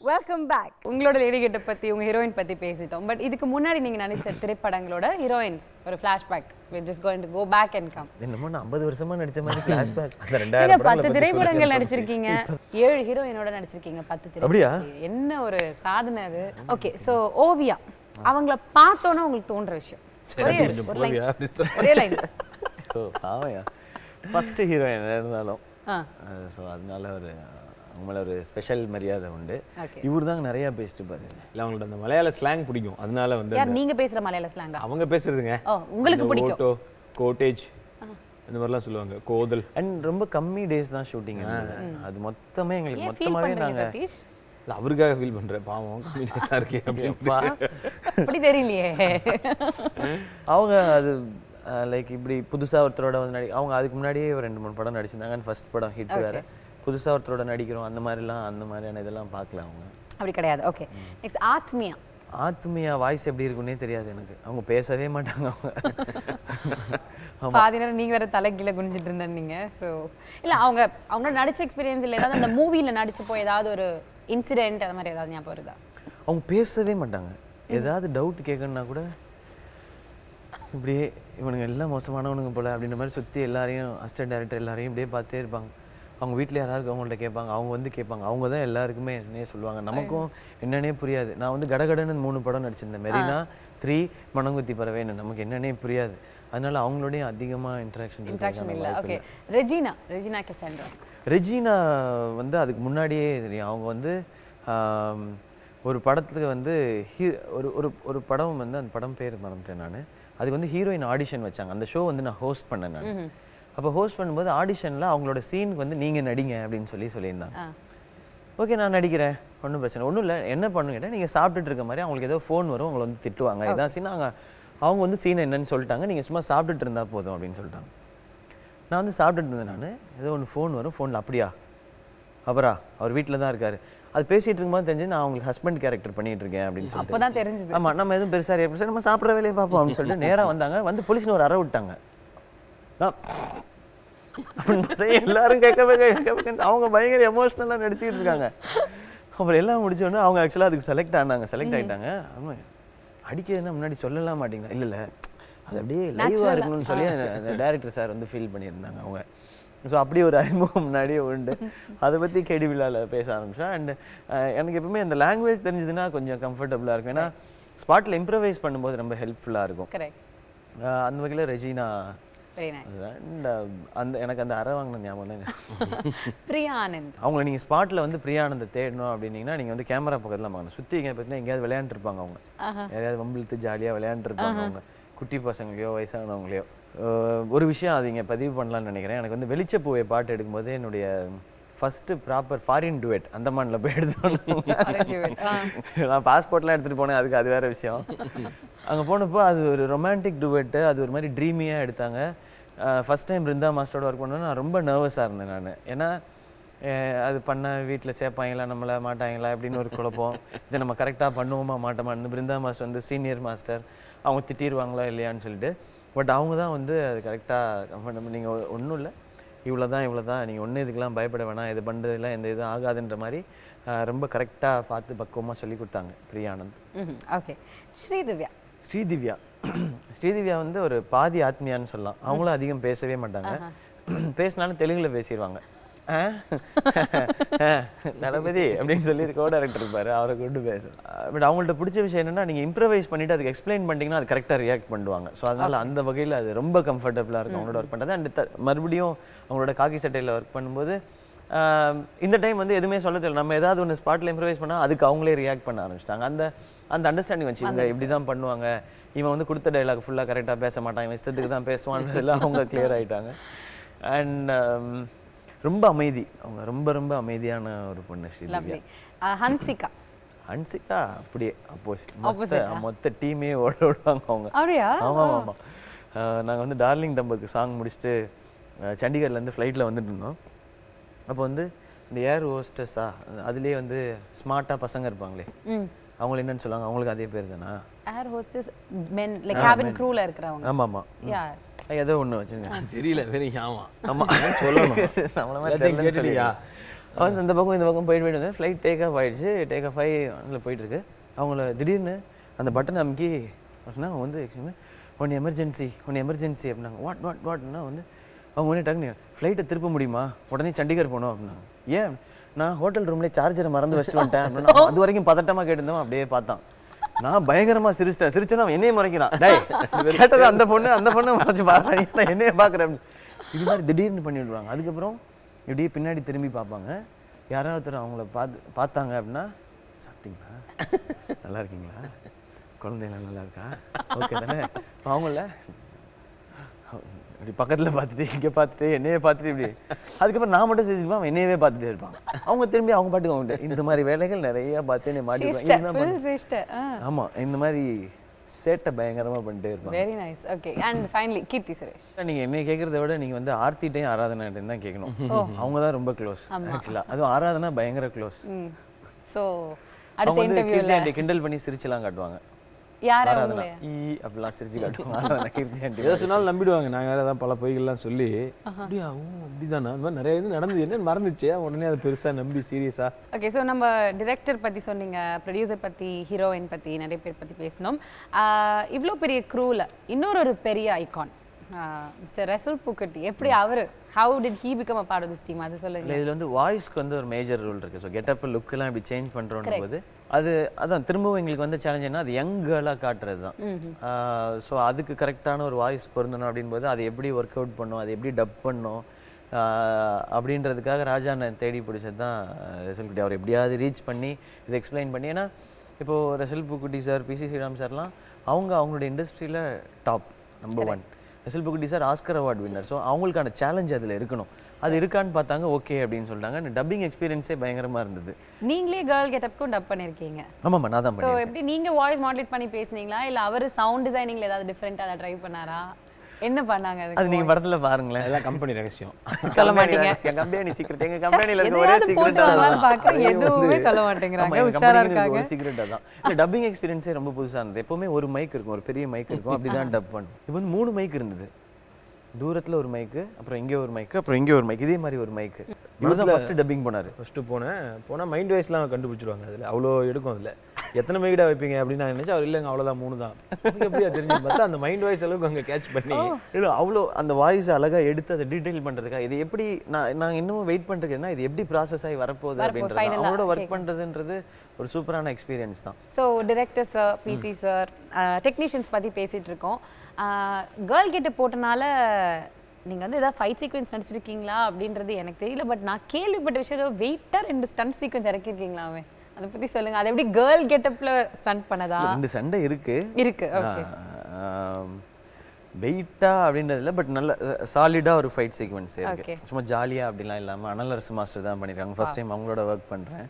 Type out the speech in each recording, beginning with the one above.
Welcome back உங்களோட lady கெட்ட பத்தி உங்க ஹீரோயின் பத்தி பேசிட்டோம் பட் இதுக்கு முன்னாடி நீங்க நினைச்ச திரைப்படங்களோட ஹீரோயின்ஸ் ஒரு flashback just going to go back and come என்னமோ நான் ஐம்பது வருஷமா நடிச்ச மாதிரி ஃபிளாஷ்பேக் அந்த நீங்க ரெண்டாயிரம் பத்து படங்களை பத்தி திரைப்படங்கள் சொல்லுங்க. நடிச்சிருக்கீங்க ஏழு ஹீரோயினோட நடிச்சிருக்கீங்க பத்து திரை அப்படியா? என்ன ஒரு சாதனை அது ஓகே சோ ஓவியா அவங்கள பார்த்தோன்னே உங்களுக்கு தோன்ற விஷயம் ஒரே ஒரு- ஒரு line. ஒரே லைன் ஓ பாவையா ஃபர்ஸ்ட் ஹீரோயின் இருந்தாலும் ஆ ஸோ அதனால ஒரு அவங்க மேல ஒரு ஸ்பெஷல் மரியாதை உண்டு ஓகே இவர் தாங்க நிறைய பேசிட்டு பாரு இல்லை அவங்கள்ட்ட அந்த மலையாள ஸ்லாங் பிடிக்கும் அதனால வந்து யார் நீங்க பேசுற மலையாள ஸ்லாங்கா அவங்க பேசுறதுங்க ஓ உங்களுக்கு இந்த பிடிக்கும் ஓட்டோ கோட்டேஜ் இந்த மாதிரிலாம் சொல்லுவாங்க கோதல் அண்ட் ரொம்ப கம்மி டேஸ் தான் ஷூட்டிங் அது மொத்தமே எங்களுக்கு ஏன் ஃபீல் மொத்தமாவே பண்றீங்க நாங்க சதீஷ் இல்லை அவருக்காக ஃபீல் பண்றேன் பாவம் கம்யூனிட்டிஸாக இருக்கே அப்படின்னு அப்பா, அப்படி தெரியலையே அவங்க அது லைக் இப்படி புதுசா ஒருத்தரோட வந்து நடி அவங்க அதுக்கு முன்னாடியே ஒரு ரெண்டு மூணு படம் நடிச்சிருந்தாங்க ஃபர்ஸ்ட் படம் ஹிட் வேற புதுசா ஒருத்தரோட நடிக்கிறோம் அந்த மாதிரிலாம் அந்த மாதிரியான இதெல்லாம் பார்க்கல அவங்க அப்படி கிடையாது okay next Athmiya Athmiya voice எப்படி இருக்குன்னே தெரியாது எனக்கு அவங்க பேசவே மாட்டாங்க அவங்க பாதி நேரம் நீங்க வேற தலை கீழே குனிஞ்சிட்டு இருந்தேன் நீங்க ஸோ இல்ல அவங்க அவங்களோட நடிச்ச எக்ஸ்பீரியன்ஸ் இல்லை ஏதாவது அந்த மூவில நடிச்சு போய் ஏதாவது ஒரு இன்சிடென்ட் அந்த மாதிரி ஏதாவது ஞாபகம் வருதா அவங்க பேசவே மாட்டாங்க ஏதாவது டவுட் கேட்கணும்னா கூட இப்படியே இவனுங்க எல்லாம் மோசமானவனுங்க போல அப்படின்ற மாதிரி சுற்றி எல்லாரையும் அசிஸ்டன்ட் டைரக்டர் எல்லாரையும் இப்படியே பார்த்தே இருப்பாங்க அவங்க வீட்டில் யாராவது அவங்கள்ட்ட கேட்பாங்க அவங்க வந்து கேட்பாங்க அவங்க தான் எல்லாருக்குமே என்னன்னே சொல்லுவாங்க நமக்கும் என்னன்னே புரியாது நான் வந்து கடகடன்னு மூணு படம் நடிச்சிருந்தேன் மெரினா த்ரீ மணங்குத்தி பறவைன்னு நமக்கு என்னன்னே புரியாது அதனால அவங்களோடய அதிகமாக இன்ட்ராக்ஷன் இன்ட்ராக்ஷன் இல்ல ஓகே ரெஜினா ரெஜினா கெசாண்ட்ரா ரெஜினா வந்து அதுக்கு முன்னாடியே தெரியும் அவங்க வந்து ஆம், ஒரு படத்துக்கு வந்து ஹீ ஒரு ஒரு ஒரு படம் வந்து அந்த படம் பேர் மறந்துட்டேன் நான் அதுக்கு வந்து ஹீரோயின் ஆடிஷன் வச்சாங்க அந்த ஷோ வந்து நான் ஹோஸ்ட் பண்ணேன் நான் அப்போ ஹோஸ்ட் பண்ணும்போது ஆடிஷனில் அவங்களோட சீனுக்கு வந்து நீங்கள் நடிங்க அப்படின்னு சொல்லி சொல்லியிருந்தாங்க ஆ ஓகே நான் நடிக்கிறேன் ஒன்றும் பிரச்சனை ஒன்றும் இல்லை என்ன பண்ணுங்க கேட்டால் நீங்கள் சாப்பிட்டுட்டு இருக்க மாதிரி அவங்களுக்கு ஏதோ ஃபோன் வரும் உங்களை வந்து திட்டுவாங்க இதான் சீன் அவங்க அவங்க வந்து சீன் என்னன்னு சொல்லிட்டாங்க நீங்கள் சும்மா சாப்பிட்டுட்டு இருந்தால் போதும் அப்படின்னு சொல்லிட்டாங்க நான் வந்து சாப்பிட்டுட்டு இருந்தேன் நான் ஏதோ ஒன்று ஃபோன் வரும் ஃபோனில் அப்படியா அவரா அவர் வீட்டில் தான் இருக்காரு அது பேசிட்டு இருக்கும்போது தெரிஞ்சு நான் அவங்களுக்கு ஹஸ்பண்ட் கேரக்டர் பண்ணிட்டு இருக்கேன் அப்படின்னு சொல்லிட்டு அப்பதான் தெரிஞ்சது ஆமா நம்ம எதுவும் பெருசா react பண்ணல. சரி, நம்ம சாப்பிட்ற வேலையை பார்ப்போம் அப்படின்னு சொல்லிட்டு நேரா வந்தாங்க வந்து போலீஸ்னு ஒரு அறை விட்டாங்க நான் அப்படின்னு பார்த்தா எல்லாரும் கேட்கவே கேட்கவே அவங்க பயங்கர எமோஷ்னலாக நடிச்சிட்டு இருக்காங்க அப்புறம் எல்லாம் முடிச்ச உடனே அவங்க ஆக்சுவலாக அதுக்கு செலக்ட் ஆனாங்க செலக்ட் ஆயிட்டாங்க ஆமா அடிக்கிறதுனா முன்னாடி சொல்லலாம் மாட்டீங்களா இல்லை இல்லை அது அப்படியே லைவாக இருக்கணும்னு சொல்லி அந்த டேரக்டர் சார் வந்து ஃபீல் பண்ணியிருந்தாங்க அவங்க ஸோ அப்படி ஒரு அறிமுகம் முன்னாடியே உண்டு அதை பற்றி கேடி விழாவில் பேச ஆரம்பிச்சேன் அண்ட் எனக்கு எப்பவுமே அந்த லாங்குவேஜ் தெரிஞ்சதுன்னா கொஞ்சம் கம்ஃபர்டபுளாக இருக்கும் ஏன்னா ஸ்பாட்டில் இம்ப்ரவைஸ் பண்ணும்போது ரொம்ப ஹெல்ப்ஃபுல்லாக இருக்கும் கரெக்ட் அஹ் அந்த வகையில் ரெஜினா வெரி நைஸ் அண்ட் அந்த எனக்கு அந்த அறை வாங்கின ஞாபகம் தான் பிரியா ஆனந்த் அவங்கள நீங்கள் ஸ்பாட்டில் வந்து பிரியானந்த தேடணும் அப்படின்னீங்கன்னா நீங்கள் வந்து கேமரா பக்கத்தில் பார்க்கணும் சுற்றி இங்கே பார்த்தீங்கன்னா எங்கேயாவது விளையாண்டுருப்பாங்க அவங்க யாரையாவது வம்பிழுத்து ஜாலியாக விளையாண்டுருப்பாங்க அவங்க குட்டி பசங்களையோ வயசானவங்களையோ அஹ் ஒரு விஷயம் அது இங்கே பதிவு பண்ணலாம்னு நினைக்கிறேன் எனக்கு வந்து வெளிச்சப்பூவை பாட்டு எடுக்கும்போது என்னுடைய ஃபஸ்ட்டு ப்ராப்பர் ஃபாரின் டுவெட் அந்தமானில் போய் எடுத்தோம் நான் பாஸ்போர்ட்லாம் எடுத்துகிட்டு போனேன் அதுக்கு அது வேற விஷயம் அங்கே போனப்போ அது ஒரு ரொமான்டிக் டுவெட்டு அது ஒரு மாதிரி ட்ரீமியாக எடுத்தாங்க ஃபஸ்ட் டைம் பிருந்தா மாஸ்டரோட ஒர்க் பண்ணோன்னா நான் ரொம்ப நர்வஸாக இருந்தேன் நான் ஏன்னா அஹ் அது பண்ண வீட்டில் சேர்ப்பாங்களா நம்மளை மாட்டாங்களா அப்படின்னு ஒரு குழப்பம் இதை நம்ம கரெக்டாக பண்ணுவோமா மாட்டோமான்னு பிருந்தா மாஸ்டர் வந்து சீனியர் மாஸ்டர் அவங்க திட்டிடுவாங்களா இல்லையான்னு சொல்லிட்டு பட் அவங்க தான் வந்து அது கரெக்டாக கம்ஃபர்டபுள் நீங்கள் ஒன்றும் இல்லை இவ்வளோ தான் இவ்வளோ தான் நீங்கள் ஒன்றும் இதுக்கெல்லாம் பயப்பட வேணாம் இது பண்ணுறதுலாம் எந்த இதுவும் ஆகாதுன்ற மாதிரி அஹ் ரொம்ப கரெக்டாக பார்த்து பக்குவமாக சொல்லி கொடுத்தாங்க பிரியானந்த் ஓகே ஸ்ரீதிவ்யா ஸ்ரீதிவ்யா ஸ்ரீதிவ்யா வந்து ஒரு பாதி ஆத்மியான்னு சொல்லலாம் அவங்களும் அதிகம் பேசவே மாட்டாங்க பேசினாலும் தெலுங்குல பேசிடுவாங்க ஆ? ஆ, தளபதி அப்படின்னு சொல்லி கோ டேரக்டர் இருப்பாரு அவரை கொண்டு பேச பட் அவங்கள்ட்ட பிடிச்ச விஷயம் என்னன்னா நீங்க இம்ப்ரவைஸ் பண்ணிட்டு அதுக்கு எக்ஸ்பிளைன் பண்ணிட்டீங்கன்னா அது கரெக்டாக ரியாக்ட் பண்ணுவாங்க ஸோ அதனால அந்த வகையில் அது ரொம்ப கம்ஃபர்டபுளாக இருக்கும் அவங்களோட ஒர்க் பண்ணுறது அண்ட் மறுபடியும் அவங்களோட காக்கி சட்டையில் ஒர்க் பண்ணும்போது ஆஹ் இந்த டைம் வந்து எதுவுமே சொல்ல தெரியல நம்ம ஏதாவது ஒன்று ஸ்பாட்டில் இம்ப்ரவைஸ் பண்ணால் அதுக்கு அவங்களே ரியாக்ட் பண்ண ஆரம்பிச்சிட்டாங்க அந்த அந்த அண்டர்ஸ்டாண்டிங் வச்சு இவங்க இப்படி தான் பண்ணுவாங்க இவன் வந்து கொடுத்த டைலாக் ஃபுல்லாக கரெக்டாக பேச மாட்டான் இவன் இஷ்டத்துக்கு தான் பேசுவான்றதுல அவங்க கிளியர் ஆயிட்டாங்க அண்ட் ரொம்ப அமைதி அவங்க ரொம்ப ரொம்ப அமைதியான ஒரு பொண்ணு ஸ்ரீதிவ்யா லவ்லி ஹன்சிகா ஹன்சிகா அப்படியே அப்போசிட் மொத்த மொத்த டீமே ஓட விடுவாங்க அவங்க அப்படியா ஆமாம் ஆமாம் நாங்கள் வந்து டார்லிங் டம்புக்கு சாங் முடிச்சுட்டு அஹ், சண்டிகர்லேருந்து ஃப்ளைட்டில் வந்துட்டு இருந்தோம் அப்போ வந்து இந்த ஏர் ஹோஸ்டஸா அதுலேயே வந்து ஸ்மார்ட்டாக பசங்க இருப்பாங்களே ம் அவங்கள என்னன்னு சொல்லுவாங்க அவங்களுக்கு அதே பேர் தானா air hostess men like cabin க்ரூல இருக்கிறவங்க ஆமாம் ஆமாம் யா ஏதோ ஒன்று வச்சுருங்க தெரியல வெறும் ஆமா ஆமாம் சொல்லணும் நம்மள மாதிரி எல்லாத்தையும் தெரியலன்னு கேட்டுட்டியா? அவன் அந்த பக்கம் இந்த பக்கம் போயிட்டு போயிட்டு ஃப்ளைட் டேக் ஆஃப் ஆயிடுச்சு டேக் ஆஃப் ஆகி அதில் போயிட்டு இருக்கு அவங்கள திடீர்னு அந்த பட்டன் அமுக்கி சொன்னா அவங்க வந்து actually one emergency one emergency அப்படின்னாங்க வாட் வாட் வாட்னா வந்து அவங்க உடனே டக்குனு ஃப்ளைட்டை திருப்ப முடியுமா உடனே சண்டிகர் போகணும் அப்படின்னாங்க ஏன் நான் ஹோட்டல் ரூம்லேயே சார்ஜரை மறந்து வச்சுட்டு வந்துட்டேன் அப்படின்னா அவன் அது வரைக்கும் பதட்டமாக கேட்டிருந்தவன் அப்படியே பார்த்தான் நான் பயங்கரமா சிரிச்சிட்டேன் சிரிச்சேன்னா அவன் என்னையே முறைக்கிறான் டேய் கேட்டது அந்த பொண்ணு அந்த பொண்ணு மறைச்சு பாருங்க நான் என்னையே பார்க்குறேன் இது மாதிரி திடீர்னு பண்ணி விடுவாங்க அதுக்கப்புறம் இப்படியே பின்னாடி திரும்பி பார்ப்பாங்க யாராவது ஒருத்தர் அவங்கள பார்த்து பார்த்தாங்க அப்படின்னா சாப்பிட்டீங்களா நல்லா இருக்கீங்களா குழந்தைங்களாம் நல்லா இருக்கா ஓகே தானே அவங்கள இப்படி பக்கத்தில் பார்த்துட்டு இங்கே பார்த்துட்டு என்னையே பார்த்துட்டு இப்படி அதுக்கப்புறம் நான் மட்டும் செஞ்சுருப்பேன் அவன் என்னையவே பார்த்துட்டே இருப்பான் அவங்க திரும்பி அவங்க பாட்டுக்கு அவங்க இந்த மாதிரி வேலைகள் நிறைய பார்த்து என்னை மாட்டிடுவாங்க சிஸ்டர் இதுதான் ஃபுல் சிஸ்டர் ஆ ஆமா இந்த மாதிரி சேட்டை பயங்கரமா பண்ணிட்டே இருப்பாங்க very nice okay and finally Keerthy Suresh நீங்க என்னை கேட்கறத விட நீங்க வந்து ஆர்த்திட்டையும் ஆராதனாட்டையும் தான் கேட்கணும் அவங்க தான் ரொம்ப க்ளோஸ் ஆக்சுவலா அதுவும் ஆராதனா பயங்கர க்ளோஸ் ம் ஸோ அவங்க அடுத்த வந்து இன்டர்வியூல கீர்த்தி ஆண்டி கிண்டல் பண்ணி சிரிச்சுலாம் காட்டுவாங்க யார் ஆராதனா அவங்களே ஈ அப்படிலாம் சிரிச்சு காட்டுவாங்க ஆராதனா கீர்த்தி ஆண்டி ஏதோ சொன்னாலும் நம்பிடுவாங்க நாங்கள் வேறு ஏதாவது பல பொய்கள்லாம் சொல்லி அப்படியா ஓ அப்படிதானா அந்த மாதிரி நிறைய இது நடந்தது என்னன்னு மறந்துச்சு உடனே அதை பெருசாக நம்பி சீரியஸாக ஓகே ஸோ நம்ம டிரெக்டர் பற்றி சொன்னீங்க ப்ரொடியூசர் பற்றி ஹீரோயின் பற்றி நிறைய பேர் பற்றி பேசினோம் இவ்வளோ பெரிய க்ரூவில் இன்னொரு ஒரு பெரிய ஐகான் மிஸ்டர் ரசூல் பூக்கட்டி எப்படி அவர் how did he become a part of this team அது சொல்லுங்க இல்லை இதில் வந்து வாய்ஸ்க்கு வந்து ஒரு மேஜர் ரோல் இருக்குது ஸோ கெட்டப் லுக்கெல்லாம் இப்படி சேஞ்ச் பண்ணுறோம் போது அது அதான் திரும்பவும் எங்களுக்கு வந்து சேலஞ்ச் என்ன அது யங் கேர்ளாக காட்டுறது தான் ஸோ அதுக்கு கரெக்டான ஒரு வாய்ஸ் பொருந்தணும் அப்படின்போது அது எப்படி ஒர்க் அவுட் பண்ணும் அது எப்படி டப் பண்ணும் ஆஹ் அப்படின்றதுக்காக ராஜா அண்ணன் தேடி பிடிச்சது தான் ரசல் குட்டி அவர் எப்படியாவது ரீச் பண்ணி இதை எக்ஸ்பிளைன் பண்ணி ஏன்னா இப்போது ரசல் பூக்குட்டி சார் பிசி ஸ்ரீராம் சார்லாம் அவங்க அவங்களுடைய இண்டஸ்ட்ரியில் top number one Resul Pookutty sir Oscar award winner so அவங்களுக்கான சேலஞ்ச் அதில் இருக்கணும் அது இருக்கான்னு பார்த்தாங்க ஓகே அப்படின்னு சொல்லிட்டாங்க டப்பிங் எக்ஸ்பீரியன்ஸே பயங்கரமாக இருந்தது நீங்களே கேர்ள் கெட்டப்க்கும் டப் பண்ணியிருக்கீங்க ஆமாம்மா நான் தான் ஸோ பண்ணேன் எப்படி நீங்க வாய்ஸ் மாடுலேட் பண்ணி பேசுனீங்களா இல்ல அவர் சவுண்ட் டிசைனிங்ல ஏதாவது டிஃப்ரெண்ட்டாக அதை ட்ரை பண்ணாரா என்ன பண்ணாங்க அது அதுக்கு நீங்கள் படத்தில் பாருங்களேன் அதெல்லாம் கம்பெனி ரகசியம் சொல்ல மாட்டீங்க கம்பெனி சீக்கிரம் எங்கள் கம்பெனியில் இருக்க ஒரே எதையாவது போட்டு சீக்கிரம் வரலாம்னு பார்க்க எதுவுமே சொல்ல மாட்டேங்கிறாங்க உஷாரா இருக்காங்க சீக்கிரட் அதான் இல்லை டப்பிங் எக்ஸ்பீரியன்ஸே ரொம்ப புதுசா இருந்தது எப்பவுமே ஒரு மைக் இருக்கும் ஒரு பெரிய மைக் இருக்கும் அப்படிதான் டப் பண்ணும் இப்போ வந்து மூணு மைக் இருந்தது தூரத்துல ஒரு மைக்கு அப்புறம் இங்கே ஒரு மைக்கு அப்புறம் இங்கே ஒரு மைக் இதே மாதிரி ஒரு மைக்கு இவர் தான் ஃபர்ஸ்ட் டப்பிங் போனாரு ஃபஸ்ட்டு போனேன் போனால் மைண்ட் வைஸ்லாம் கண்டுபிடிச்சிருவாங்க அதில் அவ்வளோ எடுக்கும் அதில் எத்தனை மைக்கிட்ட வைப்பீங்க அப்படின்னு நான் நினச்சா அவர் இல்லைங்க அவ்வளோதான் மூணு தான் எனக்கு எப்படியா தெரிஞ்சு பார்த்தா அந்த மைண்ட் வாய்ஸ் அளவுக்கு அங்கே கேட்ச் பண்ணி இல்லை அவ்வளோ அந்த வாய்ஸ் அழகா எடுத்து அதை டீடைல் பண்றதுக்காக இது எப்படி நான் நான் இன்னும் வெயிட் பண்ணுறதுன்னா இது எப்படி ப்ராசஸ் ஆகி வரப்போகுது வரப்போகுது, அப்படின்றது final ஆ அவங்களோட ஒர்க் பண்றதுன்றது ஒரு சூப்பரான எக்ஸ்பீரியன்ஸ் தான் so director sir PC sir technicians பற்றி பேசிகிட்டு இருக்கோம் கேர்ள் கிட்ட போட்டனால நீங்கள் வந்து ஏதாவது ஃபைட் சீக்வன்ஸ் நடிச்சிருக்கீங்களா அப்படின்றது எனக்கு தெரியல பட் நான் கேள்விப்பட்ட விஷயம் வெயிட்டாக ரெண்டு ஸ்டண்ட் சீக்வன்ஸ் இறக்கிருக்கீங்களாவே அதை பற்றி சொல்லுங்கள் அது எப்படி கேர்ள் கெட்டப்பில் ஸ்டண்ட் பண்ணதா ரெண்டு சண்டை இருக்கு இருக்கு ஓகே வெயிட்டா அப்படின்றதுல பட் நல்ல சாலிடாக ஒரு ஃபைட் சீக்வன்ஸ் Okay. இருக்கு சும்மா ஜாலியாக அப்படிலாம் இல்லாமல் அனலரசு மாஸ்டர் தான் பண்ணியிருக்காங்க ஃபர்ஸ்ட் டைம் அவங்களோட ஒர்க் பண்ணுறேன்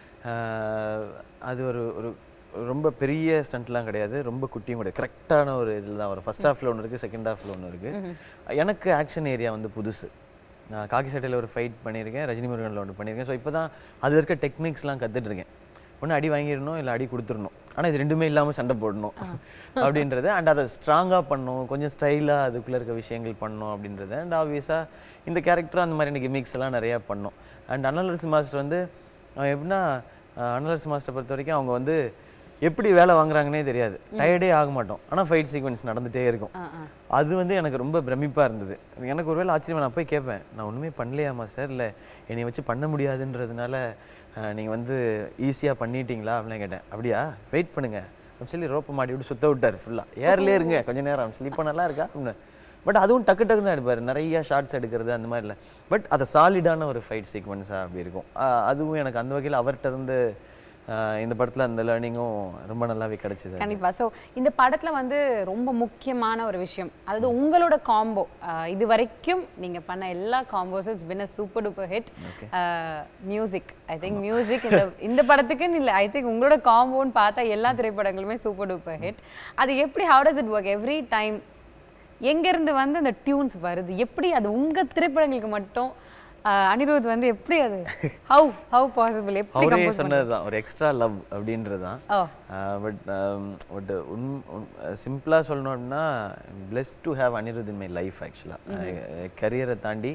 அது ஒரு ஒரு ரொம்ப பெரிய ஸ்டண்ட்லாம் கிடையாது ரொம்ப குட்டியும் கிடையாது கரெக்டான ஒரு இதில் தான் வரும் ஃபர்ஸ்ட் ஹாஃபில் ஒன்று இருக்குது செகண்ட் ஹாஃபில் ஒன்று இருக்குது எனக்கு ஆக்ஷன் ஏரியா வந்து புதுசு நான் காக்கி சட்டையில் ஒரு ஃபைட் பண்ணியிருக்கேன் ரஜினி முருகனில் ஒன்று பண்ணியிருக்கேன் ஸோ இப்போ தான் அதில் இருக்க டெக்னிக்ஸ்லாம் கற்றுட்டு இருக்கேன் ஒன்று அடி வாங்கிடணும் இல்லை அடி கொடுத்துடணும் ஆனால் இது ரெண்டுமே இல்லாமல் சண்டை போடணும் அப்படின்றது அண்ட் அதை ஸ்ட்ராங்காக பண்ணணும் கொஞ்சம் ஸ்டைலாக அதுக்குள்ளே இருக்க விஷயங்கள் பண்ணணும் அப்படின்றது அண்ட் ஆப்வியஸாக இந்த கேரக்டரும் அந்த மாதிரியான கிமிக்ஸ் எல்லாம் நிறையா பண்ணோம் அண்ட் அனலரசு மாஸ்டர் வந்து அவன் எப்படின்னா அனலரசு மாஸ்டர் பொறுத்த வரைக்கும் அவங்க வந்து எப்படி வேலை வாங்குறாங்கன்னே தெரியாது டயர்டே ஆக மாட்டோம் ஆனால் ஃபைட் சீக்வன்ஸ் நடந்துகிட்டே இருக்கும் அது வந்து எனக்கு ரொம்ப பிரமிப்பாக இருந்தது எனக்கு ஒருவேளை ஆச்சரியமா நான் போய் கேட்பேன் நான் ஒன்றுமே பண்ணலையாமா சார் இல்லை என்னை வச்சு பண்ண முடியாதுன்றதுனால நீங்கள் வந்து ஈஸியாக பண்ணிட்டீங்களா அப்படின்னு கேட்டேன் அப்படியா வெயிட் பண்ணுங்க அப்படின்னு சொல்லி ரோப்பை மாட்டி விட்டு சுத்த விட்டார் ஃபுல்லாக ஏர்லேயே இருங்க கொஞ்ச நேரம் சொல்லி இப்போ நல்லா இருக்கா அப்படின்னு பட் அதுவும் டக்கு டக்குன்னு எடுப்பார் நிறைய ஷார்ட்ஸ் எடுக்கிறது அந்த மாதிரி இல்லை பட் அது சாலிடான ஒரு ஃபைட் சீக்வன்ஸாக அப்படி இருக்கும் ஆஹ் அதுவும் எனக்கு அந்த வகையில் அவர்கிட்ட இருந்து ஆஹ் இந்த படத்தில் அந்த லேர்னிங்கும் ரொம்ப நல்லாவே கிடைச்சிது கண்டிப்பா ஸோ இந்த படத்துல வந்து ரொம்ப முக்கியமான ஒரு விஷயம் அதாவது உங்களோட காம்போ இது வரைக்கும் நீங்க பண்ண எல்லா காம்போஸும் it's been a super duper hit music I think music இந்த இந்த படத்துக்குன்னு இல்லை ஐ திங்க் உங்களோட காம்போன்னு பார்த்தா எல்லா திரைப்படங்களுமே சூப்பர் டூப்பர் ஹிட் அது எப்படி how does it work every time எங்கேருந்து வந்து அந்த டியூன்ஸ் வருது எப்படி அது உங்க திரைப்படங்களுக்கு மட்டும் ஆஹ் அனிருத் வந்து எப்படி அது ஹவு ஹவு பாசிபிள் எப்படி அவரே கம்போஸ் சொன்னது தான் ஒரு எக்ஸ்ட்ரா லவ் அப்படின்றது தான் ஓ பட் பட் உன் சிம்பிளாக சொல்லணும் அப்படின்னா blessed to have Anirudh in my life ஆக்சுவலாக கரியரை தாண்டி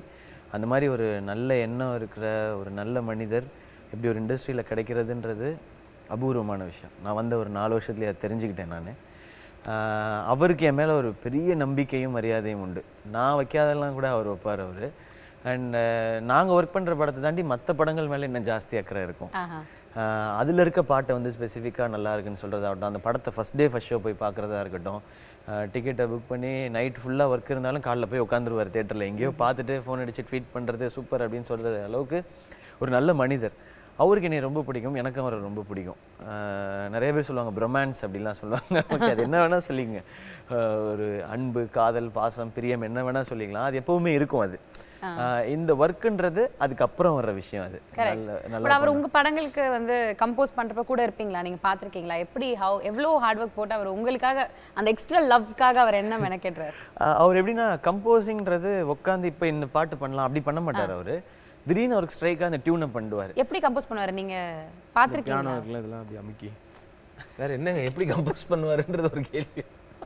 அந்த மாதிரி ஒரு நல்ல எண்ணம் இருக்கிற ஒரு நல்ல மனிதர் இப்படி ஒரு இண்டஸ்ட்ரியில் கிடைக்கிறதுன்றது அபூர்வமான விஷயம் நான் வந்த ஒரு நாலு வருஷத்துலேயே அதை தெரிஞ்சுக்கிட்டேன் நான் அவருக்கு என் மேலே ஒரு பெரிய நம்பிக்கையும் மரியாதையும் உண்டு நான் வைக்காதெல்லாம் கூட அவர் வைப்பார் அவர் அண்ட் நாங்கள் ஒர்க் பண்ணுற படத்தை தாண்டி மற்ற படங்கள் மேலே இன்னும் ஜாஸ்தி அக்கறை இருக்கும் ஆஹா அதில் இருக்க பாட்டை வந்து ஸ்பெசிஃபிக்காக நல்லா இருக்குன்னு சொல்கிறதாகட்டும் அந்த படத்தை ஃபஸ்ட் டே ஃபஸ்ட் ஷோ போய் பார்க்குறதா இருக்கட்டும் டிக்கெட்டை புக் பண்ணி நைட் ஃபுல்லாக ஒர்க் இருந்தாலும் காலைல போய் உட்காந்துருவார் தேட்டரில் எங்கேயோ பார்த்துட்டு ஃபோன் அடிச்சு ட்வீட் பண்ணுறது சூப்பர் அப்படின்னு சொல்கிறது அளவுக்கு ஒரு நல்ல மனிதர் அவருக்கு என்னை ரொம்ப பிடிக்கும் எனக்கு அவரை ரொம்ப பிடிக்கும் அஹ் நிறைய பேர் சொல்லுவாங்க bromance அப்படிலாம் சொல்லுவாங்க ஓகே அது என்ன வேணால் சொல்லிங்க அஹ் ஒரு அன்பு காதல் பாசம் பிரியம் என்ன வேணால் சொல்லிக்கலாம் அது எப்பவுமே இருக்கும் அது அஹ் இந்த ஒர்க்குன்றது அதுக்கப்புறம் வர்ற விஷயம் அது நல்ல நல்ல பட் அவர் உங்க படங்களுக்கு வந்து கம்போஸ் பண்றப்ப கூட இருப்பீங்களா நீங்க பாத்திருக்கீங்களா எப்படி ஹவ் எவ்வளோ ஹார்ட் ஒர்க் போட்டு அவர் உங்களுக்காக அந்த எக்ஸ்ட்ரா லவ்க்காக அவர் என்ன மெனக்கெடுறாரு அஹ் அவர் எப்படின்னா கம்போசிங்கிறது உட்காந்து இப்போ இந்த பாட்டு பண்ணலாம் அப்படி பண்ண மாட்டார் அவர் திடீர்னு அவருக்கு ஸ்ட்ரைக்காக அந்த டியூனை பண்ணுவார் எப்படி கம்போஸ் பண்ணுவாரு நீங்க பாத்திருக்கீங்களா பியானோ இருக்குல்ல இதெல்லாம் அப்படி அமுக்கி வேற என்னங்க எப்படி கம்போஸ் பண்ணுவாருன்றது ஒரு கேள்வி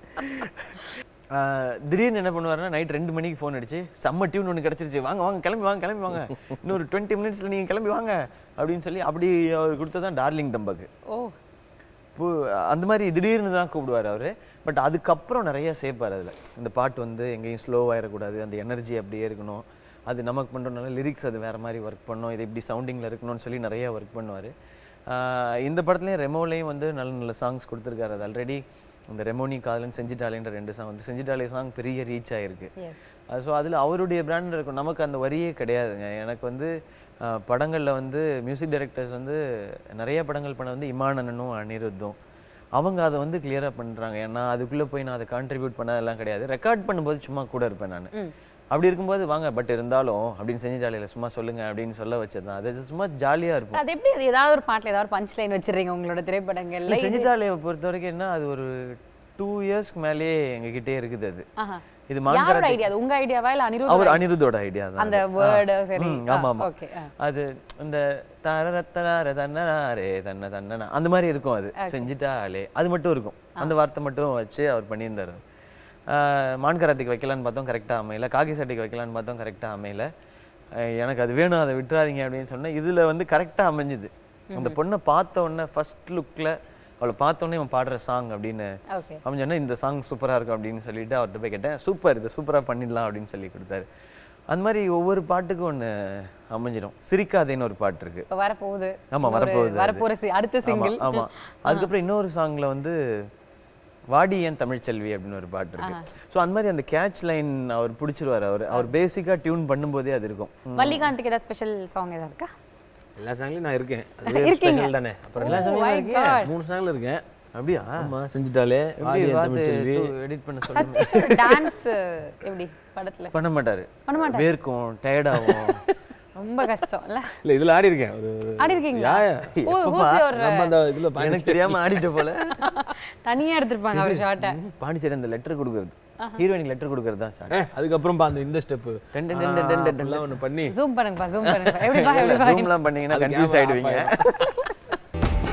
திடீர்னு என்ன பண்ணுவாருன்னா நைட் ரெண்டு மணிக்கு ஃபோன் அடிச்சு செம்ம டியூன் ஒன்று கிடச்சிருச்சு வாங்க வாங்க கிளம்பி வாங்க கிளம்பி வாங்க இன்னொரு டுவெண்ட்டி மினிட்ஸில் நீங்கள் கிளம்பி வாங்க அப்படின்னு சொல்லி அப்படி அவர் கொடுத்ததான் டார்லிங் டம்பக்கு ஓ இப்போ அந்த மாதிரி திடீர்னு தான் கூப்பிடுவார் அவர் பட் அதுக்கப்புறம் நிறைய சேர்ப்பார் அதில் இந்த பாட்டு வந்து எங்கேயும் ஸ்லோவாகிடக்கூடாது அந்த எனர்ஜி அப்படியே இருக்கணும் அது நமக்கு பண்ணுறதுனால லிரிக்ஸ் அது வேறு மாதிரி ஒர்க் பண்ணணும் இது இப்படி சவுண்டிங்கில் இருக்கணும்னு சொல்லி நிறைய ஒர்க் பண்ணுவார் இந்த படத்துலேயும் ரெமோலையும் வந்து நல்ல நல்ல சாங்ஸ் கொடுத்துருக்காரு அது ஆல்ரெடி இந்த ரெமோனி காதலன் செஞ்சிட்டாலேன்ற ரெண்டு சாங் வந்து செஞ்சிட்டாலே சாங் பெரிய ரீச் ஆயிருக்கு எஸ் ஸோ அதில் அவருடைய பிராண்ட் இருக்கும் நமக்கு அந்த வரியே கிடையாதுங்க எனக்கு வந்து அஹ், படங்கள்ல வந்து மியூசிக் டைரக்டர்ஸ் வந்து நிறைய படங்கள் பண்ண வந்து இமான் அண்ணனும் அனிருத்தும் அவங்க அதை வந்து கிளியராக பண்ணுறாங்க ஏன்னா அதுக்குள்ளே போய் நான் அதை கான்ட்ரிபியூட் பண்ணதெல்லாம் கிடையாது ரெக்கார்ட் பண்ணும்போது சும்மா கூட இருப்பேன் நான் ம் அப்படி இருக்கும்போது வாங்க பட் இருந்தாலும் அப்படின்னு செஞ்சு ஜாலியில் சும்மா சொல்லுங்க அப்படின்னு சொல்ல வச்சது தான் அது சும்மா ஜாலியாக இருக்கும் அது எப்படி அது ஏதாவது ஒரு பாட்டுல ஏதாவது ஒரு பஞ்ச் லைன் வச்சிடுறீங்க உங்களோட திரைப்படங்கள்ல இல்லை செஞ்சிட்டாலே பொறுத்த வரைக்கும் என்ன அது ஒரு டூ இயர்ஸ்க்கு மேலேயே எங்ககிட்டே இருக்குது அது ஆஹா இது யாரோட மாங்கரா ஐடியா அது உங்க ஐடியாவா இல்ல அனிருத் அவர் அனிருத்தோட ஐடியா தான் அந்த அது. வேர்டு ஆ. சரி ம், ஆமா ஆமா ஓகே அது இந்த தரத்தனாரே தன்னனாரே தன்ன தன்னனா அந்த மாதிரி இருக்கும் அது செஞ்சுட்டாலே அது மட்டும் இருக்கும் அந்த வார்த்தை மட்டும் வச்சு அவர் பண்ணியிருந்தாரு ஆஹ், மான்கராத்திக்கு வைக்கலான்னு பார்த்தோம் கரெக்டாக அமையல காக்கி சட்டைக்கு வைக்கலான்னு பார்த்தோம் கரெக்டாக அமையல அஹ், எனக்கு அது வேணும் அதை விட்டுறாதீங்க அப்படின்னு சொன்னேன் இதுல வந்து கரெக்டாக அமைஞ்சுது அந்த பொண்ணை பார்த்த உடனே ஃபர்ஸ்ட் லுக்கில் அவளை பார்த்த உடனே அவன் பாடுற சாங் அப்படின்னு ஓகே அவன் சொன்னா இந்த சாங் சூப்பரா இருக்கும் அப்படின்னு சொல்லிட்டு அவர்கிட்ட போய் கேட்டேன் சூப்பர் இது சூப்பரா பண்ணிடலாம் அப்படின்னு சொல்லி கொடுத்தாரு அந்த மாதிரி ஒவ்வொரு பாட்டுக்கும் ஒண்ணு அமைஞ்சிடும் சிரிக்காதேன்னு ஒரு பாட்டு இருக்கு இப்போ வரப்போகுது ஆமா, இன்னொரு வரப்போகுது அது. வரப்போற சி- அடுத்த ஆமா சிங்கிள் ஆமா அதுக்கப்புறம் இன்னொரு சாங்ல வந்து வாடி ஏன் தமிழ்ச்செல்வி அப்படின்னு ஒரு பாட்டு இருக்கு ஸோ அந்த மாதிரி அந்த கேட்ச் லைன் அவர் பிடிச்சிருவாரு அவர் அவர் பேசிக்கா டியூன் பண்ணும்போதே அது இருக்கும் வள்ளிகாந்துக்கு ஏதாவது ஸ்பெஷல் சாங் ஏதாவது இருக்கா எல்லா சாங்லயும் நான் இருக்கேன் அது இருக்கீங்க? ஸ்பெஷல் தானே அப்புறம் எல்லா Oh my சாங்லயும் God. மூணு சாங்ல இருக்கேன் அப்படியா ஆமா செஞ்சுட்டாலே எப்படி ஆடி பார்த்து தமிழ்ச்செல்வி எடிட் பண்ண சொல்லுங்க சதீஷோட டான்ஸ் எப்படி படத்துல பண்ண மாட்டாரு பண்ண மாட்டாரு. வேர்க்கும் டயர்டாகும் ரொம்ப கஷ்டம் இல்ல இல்ல இதுல ஆடி இருக்கேன் ஒரு ஒரு- ஆடி இருக்கீங்களா யா, யா. Who- who's your, நம்ம அந்த இதுல எனக்கு பாண்டிச்சேரி தெரியாம ஆடிட்ட போல தனியா எடுத்திருப்பாங்க அவர் ஷார்ட்டை பாண்டிச்சேரி அந்த லெட்டர் கொடுக்குறது ஹீரோயினுக்கு லெட்டர் கொடுக்குறது தான் சார் அதுக்கப்புறம் பா அந்த இந்த ஸ்டெப் ரெண்டு, ரெண்டு, ரெண்டு, ரெண்டு. ஒன்று பண்ணி ஜூம் பண்ணுங்கப்பா ஜூம் பண்ணுங்கப்பா எப்படிப்பா எப்படிப்பா ஜூம்லாம் பண்ணீங்கன்னா அது கன்ஃபியூஸ் camera ஆயிடுவீங்க off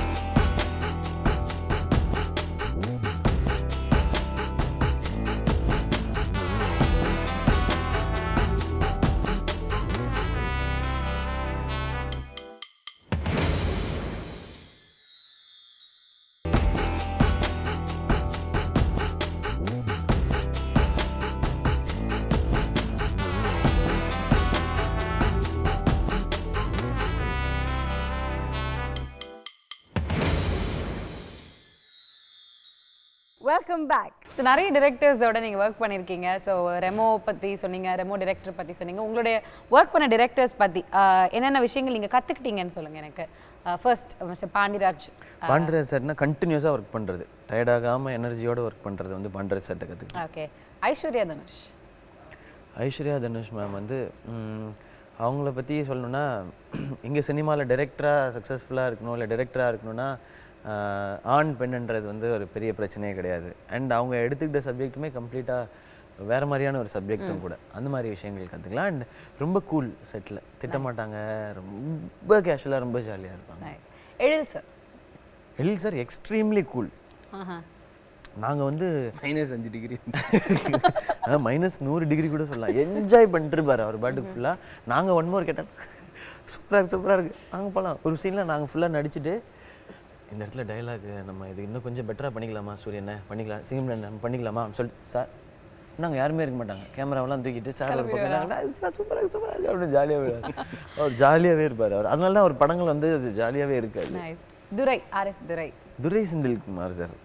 வெல்கம் பேக் ஸோ நிறைய டிரெக்டர்ஸோட நீங்கள் ஒர்க் பண்ணியிருக்கீங்க ஸோ ரெமோ பற்றி சொன்னீங்க ரெமோ டிரெக்டர் பற்றி சொன்னீங்க உங்களுடைய ஒர்க் பண்ண டிரெக்டர்ஸ் பற்றி என்னென்ன விஷயங்கள் நீங்கள் கற்றுக்கிட்டீங்கன்னு சொல்லுங்கள் எனக்கு ஃபர்ஸ்ட் மிஸ்டர் பாண்டிராஜ் பாண்டரேஜ் சார்னா கண்டினியூஸாக ஒர்க் பண்ணுறது டயர்டாகாமல் எனர்ஜியோட ஒர்க் பண்ணுறது வந்து பாண்டரேஜ் சார்ட்ட கற்றுக்கிட்டேன் ஓகே ஐஸ்வர்யா தனுஷ் ஐஸ்வர்யா தனுஷ் மேம் வந்து ம், அவங்கள பற்றி சொல்லணும்னா இங்கே சினிமாவில் டைரக்டராக சக்ஸஸ்ஃபுல்லாக இருக்கணும் இல்லை டைரக்டராக இருக்கணும்னா ஆஹ், ஆண் பெண்ணுன்றது வந்து ஒரு பெரிய பிரச்சனையே கிடையாது அண்ட் அவங்க எடுத்துக்கிட்ட சப்ஜெக்ட்டுமே கம்ப்ளீட்டாக வேறு மாதிரியான ஒரு சப்ஜெக்ட்டும் கூட அந்த மாதிரி விஷயங்கள் கற்றுக்கலாம் அண்ட் ரொம்ப கூல் செட்டில் திட்டமாட்டாங்க ரொம்ப கேஷுவலாக ரொம்ப ஜாலியாக இருப்பாங்க Ezhil sir Ezhil sir extremely cool ஆஹா நாங்கள் வந்து மைனஸ் அஞ்சு டிகிரி அதான் மைனஸ் நூறு டிகிரி கூட சொல்லலாம் என்ஜாய் பண்ணிட்டு இருப்பாரு அவர் பாட்டுக்கு ஃபுல்லாக நாங்கள் ஒன் மோர் கேட்டால் சூப்பராக இருக்கு சூப்பராக இருக்குது நாங்கள் போகலாம் ஒரு சீனில் நாங்கள் ஃபுல்லாக நடிச்சுட்டு இந்த இடத்துல டைலாக் நம்ம இது இன்னும் கொஞ்சம் பெட்டராக பண்ணிக்கலாமா சூரியனை பண்ணிக்கலாம் சிங்கம் நம்ம பண்ணிக்கலாமா அப்படின்னு சொல்லிட்டு சார் நாங்கள் யாருமே இருக்க மாட்டாங்க கேமராவெல்லாம் தூக்கிட்டு சார் ஒரு பக்கம் சூப்பராக இருக்கு சூப்பராக இருக்கு அப்படின்னு ஜாலியாக விடுவார் அவர் ஜாலியாகவே இருப்பார் அவர் அதனால தான் அவர் படங்கள் வந்து அது ஜாலியாகவே இருக்காது nice Durai RS Durai Durai Senthilkumar sir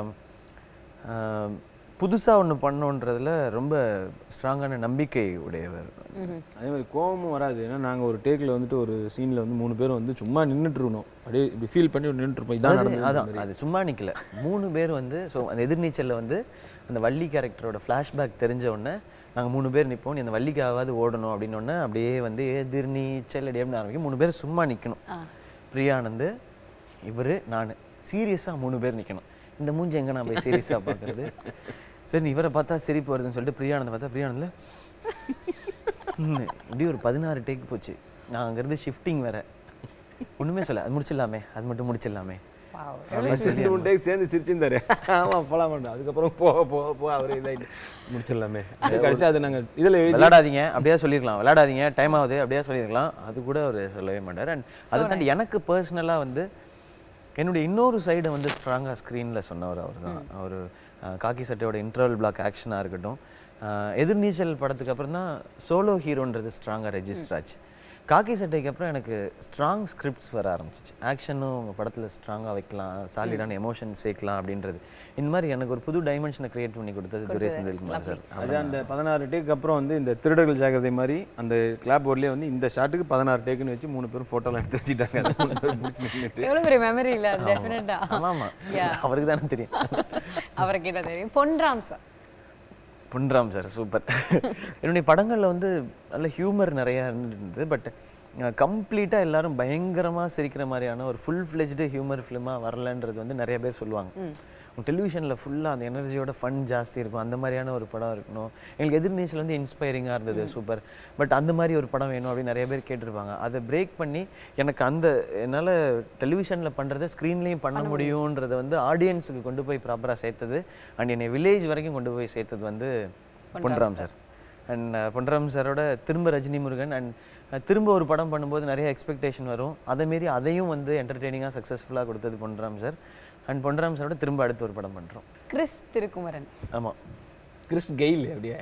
புதுசாக ஒன்று பண்ணோன்றதுல ரொம்ப ஸ்ட்ராங்கான நம்பிக்கை உடையவர் அதே மாதிரி கோவமும் வராது ஏன்னா நாங்கள் ஒரு டேக்கில் வந்துட்டு ஒரு சீனில் வந்து மூணு பேரும் வந்து சும்மா நின்றுட்டு இருக்கணும் அப்படியே இப்படி ஃபீல் பண்ணி நின்றுட்டு இருப்போம் இதான் அதாவது நடந்தது அதான் அது சும்மா நிற்கல மூணு பேர் வந்து ஸோ அந்த எதிர்நீச்சலில் வந்து அந்த வள்ளி கேரக்டரோட ஃப்ளாஷ்பேக் தெரிஞ்ச உடனே நாங்கள் மூணு பேர் நிற்போம் நீ அந்த வள்ளிக்காவது ஓடணும் அப்படின்னு உடனே அப்படியே வந்து எதிர்நீச்சல் அடி அப்படின்னு ஆரம்பிக்கும் மூணு பேர் சும்மா நிற்கணும் பிரியானந்து இவர் நான் சீரியஸாக மூணு பேர் நிற்கணும் இந்த மூஞ்சி எங்கே நான் போய் சீரியஸாக பார்க்குறது சரி நீ இவரை பார்த்தா சிரிப்பு வருதுன்னு சொல்லிட்டு பிரியானந்தை பார்த்தா பிரியானந்தில் ம், இப்படி ஒரு பதினாறு டேக் போச்சு நான் அங்கேருந்து ஷிஃப்டிங் வேற ஒன்றுமே சொல்ல அது முடிச்சிடலாமே அது மட்டும் முடிச்சிடலாமே Wow. ரெண்டு மூணு டேக் சேர்ந்து சிரிச்சிருந்தாரு ஆமாம் போகலாம் மாட்டோம் அதுக்கப்புறம் போக போக போக அவரே இதாகிட்டு முடிச்சிடலாமே அது கழிச்சு அது நாங்கள் இதில் எழுதி விளையாடாதீங்க அப்படியே சொல்லியிருக்கலாம் விளையாடாதீங்க டைம் ஆகுது அப்படியே சொல்லியிருக்கலாம் அது கூட அவர் சொல்லவே மாட்டார் அண்ட் அதை தாண்டி எனக்கு பர்சனலாக வந்து என்னுடைய இன்னொரு சைடை வந்து ஸ்ட்ராங்காக ஸ்க்ரீனில் சொன்னவர் அவர் தான் அவர் காக்கி சட்டையோட இன்டர்வல் பிளாக் ஆக்ஷனாக இருக்கட்டும் அஹ், எதிர்நீச்சல் படத்துக்கு அப்புறம் தான் சோலோ ஹீரோன்றது ஸ்ட்ராங்காக ரெஜிஸ்டர் ஆச்சு காக்கி சட்டைக்கு அப்புறம் எனக்கு ஸ்ட்ராங் ஸ்கிரிப்ட்ஸ் வர ஆரம்பிச்சிச்சு ஆக்ஷனும் உங்கள் படத்தில் ஸ்ட்ராங்காக வைக்கலாம் சாலிடான எமோஷன் சேர்க்கலாம் அப்படின்றது இந்த மாதிரி எனக்கு ஒரு புது டைமென்ஷனை கிரியேட் பண்ணி கொடுத்தது துரை செந்தில்குமார் சார் அது அந்த பதினாறு டேக்கு அப்புறம் வந்து இந்த திருடர்கள் ஜாக்கிரதை மாதிரி அந்த கிளாப் போர்ட்லேயே வந்து இந்த ஷாட்டுக்கு பதினாறு டேக்குன்னு வச்சு மூணு பேரும் ஃபோட்டோலாம் எடுத்து வச்சுட்டாங்க அது மூணு பேரும் பிடிச்சி நின்னுட்டு. எவ்வளவு பெரிய மெமரி இல்ல டெஃபினட்டா ஆமாம் அவருக்கு தானே தெரியும் அவரை கேட்டா தெரியும் Ponram sir Ponram sir super என்னுடைய படங்களில் வந்து நல்ல ஹியூமர் நிறையா இருந்தது பட் கம்ப்ளீட்டாக எல்லாரும் பயங்கரமாக சிரிக்கிற மாதிரியான ஒரு ஃபுல் ஃப்ளெஜ்டு ஹியூமர் ஃபிலிமாக வரலன்றது வந்து நிறைய பேர் சொல்லுவாங்க டெலிவிஷனில் ஃபுல்லாக அந்த எனர்ஜியோட ஃபன் ஜாஸ்தி இருக்கும் அந்த மாதிரியான ஒரு படம் இருக்கணும் எங்களுக்கு எதிர்நீச்சல் வந்து இன்ஸ்பைரிங்காக இருந்தது சூப்பர் பட் அந்த மாதிரி ஒரு படம் வேணும் அப்படின்னு நிறைய பேர் கேட்டிருப்பாங்க அதை பிரேக் பண்ணி எனக்கு அந்த என்னால் டெலிவிஷனில் பண்ணுறதை ஸ்க்ரீன்லேயும் பண்ண முடியுன்றதை வந்து ஆடியன்ஸுக்கு கொண்டு போய் ப்ராப்பராக சேர்த்தது அண்ட் என்னை வில்லேஜ் வரைக்கும் கொண்டு போய் சேர்த்தது வந்து பொன்ராம் சார் அண்ட் பொன்ராம் சாரோட திரும்ப ரஜினி முருகன் அண்ட் திரும்ப ஒரு படம் பண்ணும்போது நிறைய எக்ஸ்பெக்டேஷன் வரும் அதை மீறி அதையும் வந்து என்டர்டெய்னிங்காக சக்ஸஸ்ஃபுல்லாக கொடுத்தது பொன்ராம் சார் அண்ட் பொன்ராம் சாரோட திரும்ப அடுத்து ஒரு படம் பண்ணுறோம் கிறிஸ் திருக்குமரன் ஆமாம் கிறிஸ் கெயில் அப்படியே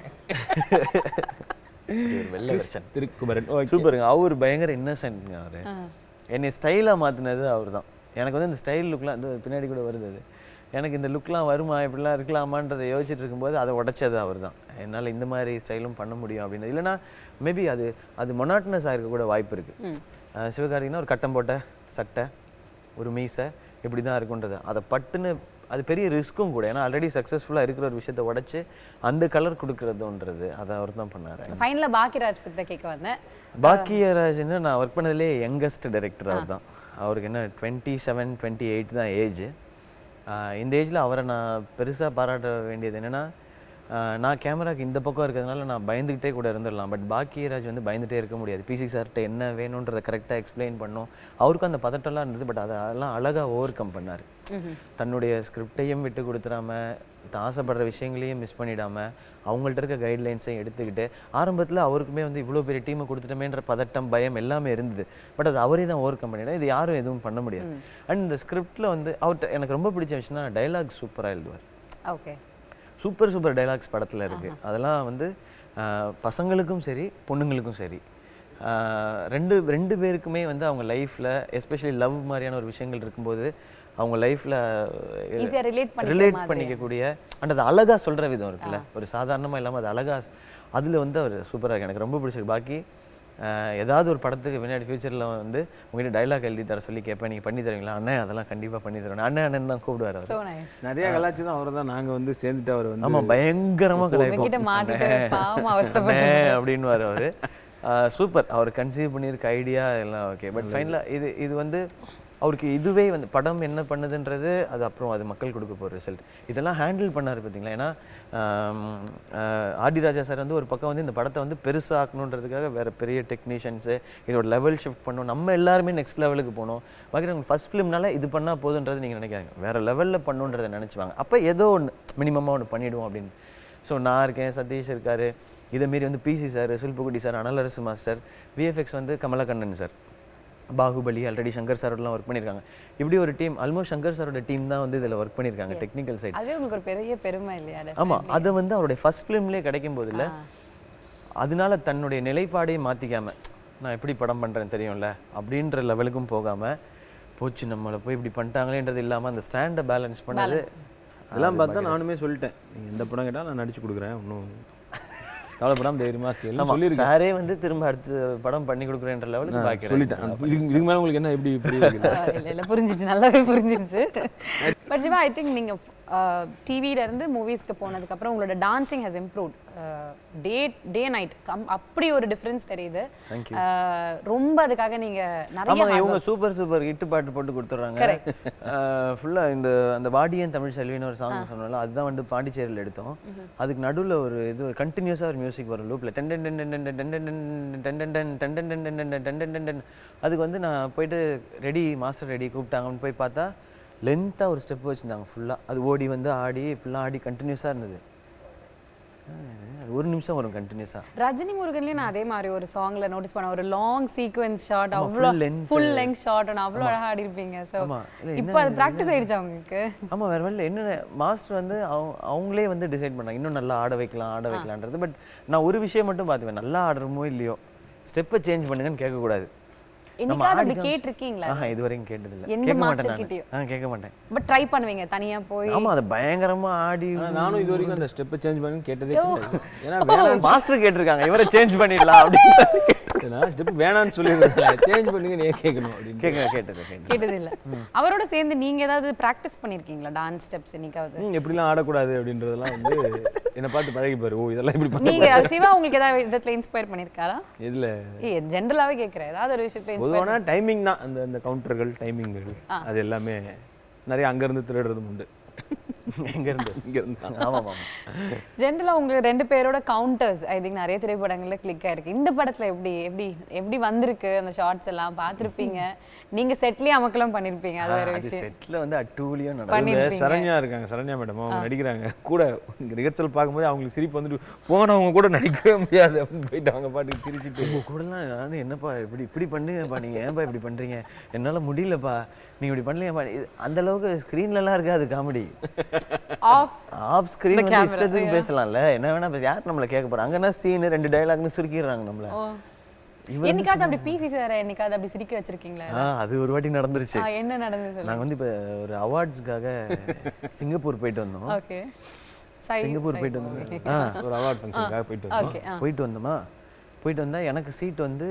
ஒரு வெள்ளை வெர்ஷன் திருக்குமரன் ஓகே சூப்பருங்க அவர் பயங்கர இன்னசென்ட்ங்க அவர் என்னை ஸ்டைலாக மாற்றினது அவர் தான் எனக்கு வந்து இந்த ஸ்டைல் லுக்லாம் இந்த பின்னாடி கூட வருது அது எனக்கு இந்த லுக்லாம் வருமா இப்படிலாம் இருக்கலாமான்றதை யோசிச்சுட்டு இருக்கும்போது அதை உடைச்சது அவர் தான் என்னால் இந்த மாதிரி ஸ்டைலும் பண்ண முடியும் அப்படின்னு இல்லைன்னா மேபி அது அது மொனாட்டனஸ் ஆகிருக்க கூட வாய்ப்பு இருக்குது சிவகார்த்திகனா ஒரு கட்டம் போட்ட சட்டை ஒரு மீசை இப்படி தான் இருக்குன்றது அதை பட்டுன்னு அது பெரிய ரிஸ்க்கும் கூட ஏன்னா ஆல்ரெடி சக்ஸஸ்ஃபுல்லாக இருக்கிற ஒரு விஷயத்தை உடைச்சு அந்த கலர் கொடுக்குறதுன்றது அதை அவர் தான் பண்ணார் ஃபைனலில் பாக்கியராஜ் பத்தி தான் கேட்க வந்தேன் பாக்கியராஜன் நான் ஒர்க் பண்ணதுலே யங்கஸ்ட் டைரக்டர் அவர் தான் அவருக்கு என்ன டுவெண்ட்டி செவன் டுவெண்ட்டி எயிட் தான் ஏஜ் இந்த ஏஜில் அவரை நான் பெருசாக பாராட்ட வேண்டியது என்னென்னா நான் கேமராக்கு இந்த பக்கம் இருக்கிறதுனால நான் பயந்துக்கிட்டே கூட இருந்துடலாம் பட் பாக்கியராஜ் வந்து பயந்துட்டே இருக்க முடியாது பிசி சார்கிட்ட என்ன வேணுன்றதை கரெக்டாக எக்ஸ்பிளைன் பண்ணோம் அவருக்கும் அந்த பதட்டம்லாம் இருந்தது பட் அதெல்லாம் அழகாக ஓவர் கம் பண்ணார் தன்னுடைய ஸ்கிரிப்டையும் விட்டு கொடுத்துடாம தான் ஆசைப்படுற விஷயங்களையும் மிஸ் பண்ணிடாம அவங்கள்ட்ட இருக்க கைட்லைன்ஸையும் எடுத்துக்கிட்டு ஆரம்பத்தில் அவருக்குமே வந்து இவ்வளோ பெரிய டீமை கொடுத்துட்டோமேன்ற பதட்டம் பயம் எல்லாமே இருந்தது பட் அது அவரே தான் ஓவர் கம் பண்ணிடும் இது யாரும் எதுவும் பண்ண முடியாது அண்ட் இந்த ஸ்கிரிப்டில் வந்து அவர்கிட்ட எனக்கு ரொம்ப பிடிச்ச விஷயம்னா டைலாக் சூப்பராக எழுதுவார் ஓகே சூப்பர் சூப்பர் டைலாக்ஸ் படத்தில் இருக்குது அதெல்லாம் வந்து ஆஹ், பசங்களுக்கும் சரி பொண்ணுங்களுக்கும் சரி ஆஹ், ரெண்டு ரெண்டு பேருக்குமே வந்து அவங்க லைஃப்பில் எஸ்பெஷலி லவ் மாதிரியான ஒரு விஷயங்கள் இருக்கும்போது அவங்க லைஃப்பில் ஈஸியாக ரிலேட் பண்ணி ரிலேட் பண்ணிக்கக்கூடிய அண்ட் அது அழகாக சொல்கிற விதம் இருக்குல்ல ஒரு சாதாரணமாக இல்லாமல் அது அழகாக அதில் வந்து அவர் சூப்பராக இருக்கு எனக்கு ரொம்ப பிடிச்சிருக்கு பாக்கி ஆஹ், ஏதாவது ஒரு படத்துக்கு பின்னாடி ஃபியூச்சரில் வந்து உங்ககிட்ட டைலாக் எழுதி தர சொல்லி கேட்பேன் நீங்கள் பண்ணி தருவீங்களா அண்ணன் அதெல்லாம் கண்டிப்பாக பண்ணி தருவேன் அண்ணன் அண்ணன் தான் கூப்பிடுவார் அவர் ஸோ நைஸ் நிறைய கலாச்சி தான் அவர் தான் நாங்கள் வந்து சேர்ந்துட்டு அவர் வந்து ஆமாம் பயங்கரமாக கலாய்ப்போம் உங்ககிட்ட மாட்டிட்டு பாவம் அவஸ்தைப்பட்டு அண்ணே அப்படின்னுவார் அவர் சூப்பர் அவர் கன்சீவ் பண்ணியிருக்க ஐடியா எல்லாம் ஓகே பட் ஃபைனலாக இது இது வந்து அவருக்கு இதுவே வந்து படம் என்ன பண்ணுதுன்றது அது அப்புறம் அது மக்கள் கொடுக்க போகிற ரிசல்ட் இதெல்லாம் ஹேண்டில் பண்ணாரு பார்த்தீங்களா ஏன்னா ஆர்டி ராஜா சார் வந்து ஒரு பக்கம் வந்து இந்த படத்தை வந்து பெருசாக்கணுன்றதுக்காக வேற பெரிய டெக்னீஷியன்ஸு இதோட லெவல் ஷிஃப்ட் பண்ணணும் நம்ம எல்லாருமே நெக்ஸ்ட் லெவலுக்கு போகணும் பாக்கி நம்ம ஃபஸ்ட் ஃபிலிம்னால இது பண்ணால் போதுன்றது நீங்கள் நினைக்காங்க வேற லெவலில் பண்ணுன்றதை நினச்சிவாங்க அப்போ ஏதோ ஒன்று மினிமமாக ஒன்று பண்ணிடுவோம் அப்படின்னு ஸோ நான் இருக்கேன் சதீஷ் இருக்காரு இதை மீறி வந்து பிசி சார் சுல்புகுடி சார் அனலரசு மாஸ்டர் விஎஃப்எக்ஸ் வந்து கமலக்கண்ணன் சார் பாகுபலி ஆல்ரெடி சங்கர் சாரோடலாம் ஒர்க் பண்ணியிருக்காங்க இப்படி ஒரு டீம் ஆல்மோஸ்ட் சங்கர் சாரோட டீம் தான் வந்து இதில் ஒர்க் பண்ணியிருக்காங்க டெக்னிக்கல் சைட் அதுவே உங்களுக்கு ஒரு பெரிய பெருமை இல்லையா ஆமாம் அதை வந்து அவருடைய ஃபர்ஸ்ட் ஃபிலிம்லேயே கிடைக்கும் போதில் அதனால தன்னுடைய நிலைப்பாடையும் மாற்றிக்காம நான் எப்படி படம் பண்ணுறேன் தெரியும்ல அப்படின்ற லெவலுக்கும் போகாமல் போச்சு நம்மளை போய் இப்படி பண்ணிட்டாங்களேன்றது இல்லாமல் அந்த ஸ்டாண்டை பேலன்ஸ் பண்ணது அதெல்லாம் பார்த்தா நானுமே சொல்லிட்டேன் நீங்கள் எந்த படம் கேட்டாலும் நான் நடிச்சு கொடுக்குறேன் ஒன்றும் கவலைப்படாம தைரியமா கேள்வி ஆமா, சொல்லியிருக்கேன் சாரே வந்து திரும்ப அடுத்து படம் பண்ணி கொடுக்குறேன்ற லெவலுக்கு பாக்கிறேன் சொல்லிட்டேன் அந்த- இதுக்கு இதுக்கு மேலே உங்களுக்கு என்ன எப்படி புரியுது இல்ல இல்ல புரிஞ்சிச்சு நல்லாவே புரிஞ்சிருச்சு பட் ஜிவா ஐ திங்க் நீங்க டிவில இருந்து மூவிஸ்க்கு போனதுக்கு அப்புறம் உங்களோட dancing has improved day day night அப்படி ஒரு டிஃபரன்ஸ் தெரியுது Thank அஹ், ரொம்ப அதுக்காக நீங்க நிறைய ஆமாங்க hard இவங்க work- சூப்பர் சூப்பர் ஹிட் பாட்டு போட்டு கொடுத்துட்றாங்க ஃபுல்லா இந்த அந்த வாடியன் தமிழ் செல்வின்னு ஒரு சாங் சொன்னால அதுதான் வந்து பாண்டிச்சேரியில் எடுத்தோம் அதுக்கு நடுவுல ஒரு இது கண்டினியூஸாக ஒரு மியூசிக் வரும் லூப்ல ten ten ten ten ten ten ten ten ten ten ten ten ten ten ten ten ten ten அதுக்கு வந்து நான் போயிட்டு ரெடி மாஸ்டர் ரெடி கூப்பிட்டாங்கன்னு போய் பார்த்தா லென்த்தாக ஒரு ஸ்டெப் வச்சுருந்தாங்க ஃபுல்லாக அது ஓடி வந்து ஆடி இப்படிலாம் ஆடி கண்டினியூஸாக இருந்தது அது ஒரு நிமிஷம் வரும் கண்டினியூஸாக ரஜினி முருகன்லயும் நான் அதே மாதிரி ஒரு சாங்ல நோட்டீஸ் பண்ண ஒரு லாங் சீக்வென்ஸ் ஷாட் ஆமா, அவ்வளோ full length. Full length shot அவ்வளோ அழகா ஆடி இருப்பீங்க ஸோ ஆமா. இல்ல, இப்போ அது ப்ராக்டிஸ் ஆயிடுச்சா உங்களுக்கு ஆமாம் வேறு வழியில் என்ன மாஸ்டர் வந்து அவங்க அவங்களே வந்து டிசைட் பண்ணாங்க இன்னும் நல்லா ஆட வைக்கலாம் ஆட வைக்கலான்றது பட் நான் ஒரு விஷயம் மட்டும் பார்த்துவேன் நல்லா ஆடுறமோ இல்லையோ ஸ்டெப்பை சேஞ்ச் பண்ணுங்கன்னு கேட்கக்கூடாது என்னைக்காவது அப்படி கேட்டிருக்கீங்களா ஆஹா இது வரைக்கும் கேட்டதில்லை எந்த கேட்க master மாட்டேன் நான் கிட்டயும்? ஆ கேட்க மாட்டேன் பட் ட்ரை பண்ணுவீங்க தனியா போய் ஆமா அதை பயங்கரமா ஆடி ஆனா நானும் இது வரைக்கும் அந்த ஸ்டெப்பை சேஞ்ச் பண்ணி கேட்டதே கிடையாது ஏன்னா வேணாம் மாஸ்டர் கேட்டிருக்காங்க இவரை சேஞ்ச் பண்ணிடலாம் அப்படின்னு சொல்லி நான் ஸ்டெப் வேணாம்னு சொல்லியிருந்தேன் சேஞ்ச் பண்ணுங்க நீ கேட்கணும் அப்படின்னு கேட்க கேட்டது கேட்டது கேட்டது இல்ல அவரோட சேர்ந்து நீங்க ஏதாவது பிராக்டிஸ் பண்ணிருக்கீங்களா டான்ஸ் ஸ்டெப்ஸ் என்னைக்காவது ம், எப்படிலாம் ஆடக்கூடாது அப்படின்றதெல்லாம் வந்து என்னை பார்த்து பழகிப்பாரு ஓ இதெல்லாம் இப்படி பண்ண நீங்க சிவா உங்களுக்கு ஏதாவது விதத்துல இன்ஸ்பயர் பண்ணிருக்காரா இதில் ஏ ஜென்ரலாவே கேக்குறேன் ஏதாவது ஒரு விஷயத்துல inspire பொதுவான டைமிங் தான் அந்த அந்த கவுண்டர்கள் டைமிங்கள் அது எல்லாமே நிறைய அங்கேருந்து திருடுறதும் உண்டு எங்கேருந்து இங்கேருந்து தான் ஆமாம் ஆமாம் ஜென்ரலா உங்களுக்கு ரெண்டு பேரோட கவுண்டர்ஸ் ஐ திங்க் நிறைய திரைப்படங்கள்ல கிளிக் ஆயிருக்கு இந்த படத்துல எப்படி எப்படி எப்படி வந்திருக்கு அந்த ஷார்ட்ஸ் எல்லாம் பார்த்திருப்பீங்க நீங்க செட்லயே அமக்கலம் பண்ணிருப்பீங்க அது வேற அது விஷயம் செட்டில் வந்து அட்டூழியம் நடக்கும் பண்ணி- இந்த பண்ணிருப்பீங்க. சரண்யா இருக்காங்க சரண்யா மேடம் அவங்க நடிக்கிறாங்க கூட ரிஹர்சல் பார்க்கும்போது அவங்களுக்கு சிரிப்பு வந்துட்டு போனவங்க கூட நடிக்கவே முடியாது அப்படின்னு போயிட்டு அவங்க பாட்டுக்கு சிரிச்சிட்டு உங்க கூடலாம் நான் என்னப்பா இப்படி இப்படி பண்ணுங்கப்பா நீங்க ஏன்பா இப்படி பண்றீங்க என்னால முடியலப்பா நீங்க இப்படி பண்ணலையாப்பா இது- அந்த அளவுக்கு ஸ்க்ரீன்லலாம் இருக்காது காமெடி ஆஃப் ஆஃப் ஸ்க்ரீன் வந்து camera, இஷ்டத்துக்கு பேசலாம்ல என்ன வேணா பேச யார் நம்மள கேட்க போறாங்க அங்கன்னா சீன் ரெண்டு டயலாக்னு சுருக்கிடுறாங்க நம்மள இவர் என்னைக்காவது அப்படி பிசி சார் என்னைக்காவது அப்படி சிரிக்க வச்சிருக்கீங்களா ஆ அது ஒரு வாட்டி நடந்துருச்சு ஆ, என்ன நடந்தது சொல்லுங்க நாங்க வந்து இப்போ ஒரு அவார்ட்ஸ்க்காக சிங்கப்பூர் போயிட்டு வந்தோம் ஓகே சை சிங்கப்பூர் போயிட்டு வந்தோம் ஆ ஒரு அவார்ட் ஃபங்க்ஷனுக்காக போயிட்டு வந்தோம் ஓகே போயிட்டு வந்தோமா போயிட்டு வந்தா எனக்கு சீட் வந்து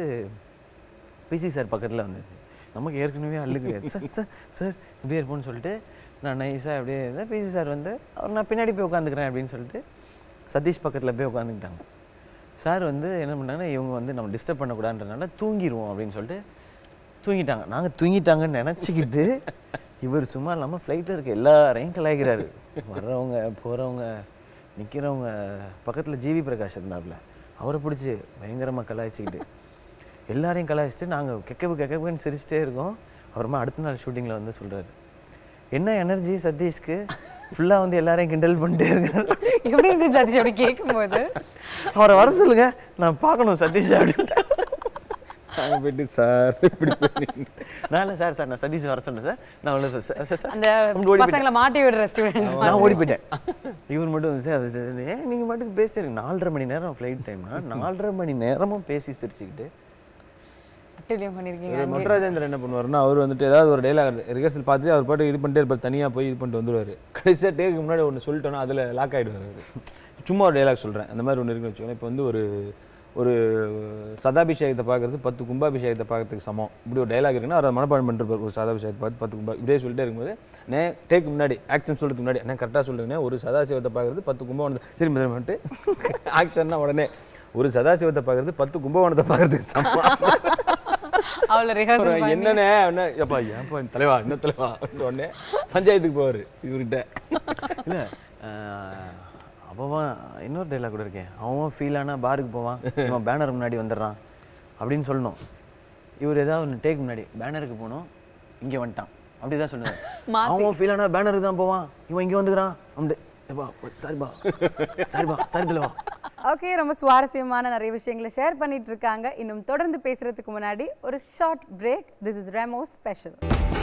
பிசி சார் பக்கத்துல வந்துச்சு நமக்கு ஏற்கனவே அள்ளு கிடையாது சார் சார் சார் இப்படியே இருப்போம்னு சொல்லிட்டு நான் நைஸாக அப்படியே இருந்தேன் பிசி சார் வந்து அவர் நான் பின்னாடி போய் உட்காந்துக்கிறேன் அப்படின்னு சொல்லிட்டு சதீஷ் பக்கத்துல போய் உட்காந்துக்கிட்டாங்க சார் வந்து என்ன பண்ணாங்கன்னா இவங்க வந்து நம்ம டிஸ்டர்ப் பண்ணக்கூடாதுன்றதுனால தூங்கிடுவோம் அப்படின்னு சொல்லிட்டு தூங்கிட்டாங்க நாங்க தூங்கிட்டாங்கன்னு நினச்சிக்கிட்டு இவர் சும்மா இல்லாமல் ஃப்ளைட்டில் இருக்க எல்லாரையும் கலாய்க்கிறாரு வர்றவங்க போகிறவங்க நிற்கிறவங்க பக்கத்தில் ஜிவி பிரகாஷ் இருந்தாப்புல அவரை பிடிச்சி பயங்கரமாக கலாய்ச்சிக்கிட்டு எல்லாரையும் கலாய்ச்சிட்டு நாங்கள் கெக்கப்பு கெக்கப்புன்னு சிரிச்சிட்டே இருக்கோம் அப்புறமா அடுத்த நாள் ஷூட்டிங்கில் வந்து சொல்றாரு என்ன எனர்ஜி சதீஷ்க்கு ஃபுல்லாக வந்து எல்லாரையும் கிண்டல் பண்ணிட்டே இருக்காரு எப்படி இருந்துச்சு சதீஷ் அப்படி கேட்கும்போது அவரை வர சொல்லுங்க நான் பார்க்கணும் சதீஷ் அப்படின்ட்டு நாங்கள் போயிட்டு சார் இப்படி பண்ணி நான் இல்லை சார் சார் நான் சதீஷ் வர சொன்னேன் சார் நான் அவ்வளோ சார் சார் சார் அந்த அப்படி ஓடி பசங்களை மாட்டி விடுற ஸ்டூடெண்ட் நான் ஓடி போயிட்டேன் இவர் மட்டும் வந்து சார் சார், ஏன் நீங்கள் மட்டும் பேசுறீங்க நாலரை மணி நேரம் ஃப்ளைட் டைம்னா நாலரை மணி நேரமும் பேசி சிரிச்சுக்கிட்டு அட்டலியம் பண்ணிருக்கீங்க இவர் மொட்டராஜேந்திரன் என்ன பண்ணுவாருன்னா அவர் வந்துட்டு ஏதாவது ஒரு டைலாக் ரிஹர்சல் பார்த்துட்டு அவர் பாட்டு இது பண்ணிட்டே இருப்பார் தனியாக போய் இது பண்ணிட்டு வந்துருவாரு கடைசியாக டேக்கு முன்னாடி ஒன்று சொல்லிட்டோன்னா அதில் லாக் ஆகிடுவார் அவர் சும்மா ஒரு டைலாக் சொல்கிறேன் அந்த மாதிரி ஒன்று இருக்குன்னு வச்சுக்கோங்களேன் இப்போ வந்து ஒரு ஒரு சதாபிஷேகத்தை பார்க்கறது பத்து கும்பாபிஷேகத்தை பார்க்கறதுக்கு சமம் இப்படி ஒரு டைலாக் இருக்குன்னா அவர் மனப்பாடம் பண்ணிருப்பார் ஒரு சதாபிஷேகத்தை பார்த்து பத்து கும்பா இப்படியே சொல்லிட்டே இருக்கும்போது நே டேக் முன்னாடி ஆக்ஷன் சொல்றதுக்கு முன்னாடி என்ன கரெக்டாக சொல்லுங்கண்ணே ஒரு சதாசிவத்தை பார்க்கறது பத்து கும்பகோணத்தை சரி பண்ணிட்டு ஆக்ஷன்னா உடனே ஒரு சதாசிவத்தை பார்க்கறது பத்து கும்பகோணத்தை பார்க்கறதுக்கு சமம் அவ்வளோ ரிஹர்சல் அப்புறம் என்னண்ணே என்ன எப்பா ஏன்ப்பா இந்த தலைவா என்ன தலைவா அப்படின்னு உடனே பஞ்சாயத்துக்கு போவார் இவர்கிட்ட இல்லை அவன் இன்னொரு டைலாக் கூட இருக்கேன் அவன் ஃபீல் ஆனா பாருக்கு போவான் இவன் பேனர் முன்னாடி வந்துடுறான் அப்படின்னு சொல்லணும் இவர் ஏதாவது ஒன்று டேக் முன்னாடி பேனருக்கு போகணும் இங்கே வந்துட்டான் அப்படி தான் சொல்லுவார் அவன் ஃபீல் ஆனா பேனருக்கு தான் போவான் இவன் இங்கே வந்துக்கிறான் அப்படி ஏப்பா சரிப்பா சரிப்பா சரி தலைவா ஓகே ரொம்ப சுவாரஸ்யமான நிறைய விஷயங்களை ஷேர் பண்ணிட்டு இருக்காங்க இன்னும் தொடர்ந்து பேசுறதுக்கு முன்னாடி ஒரு short break this is Remo special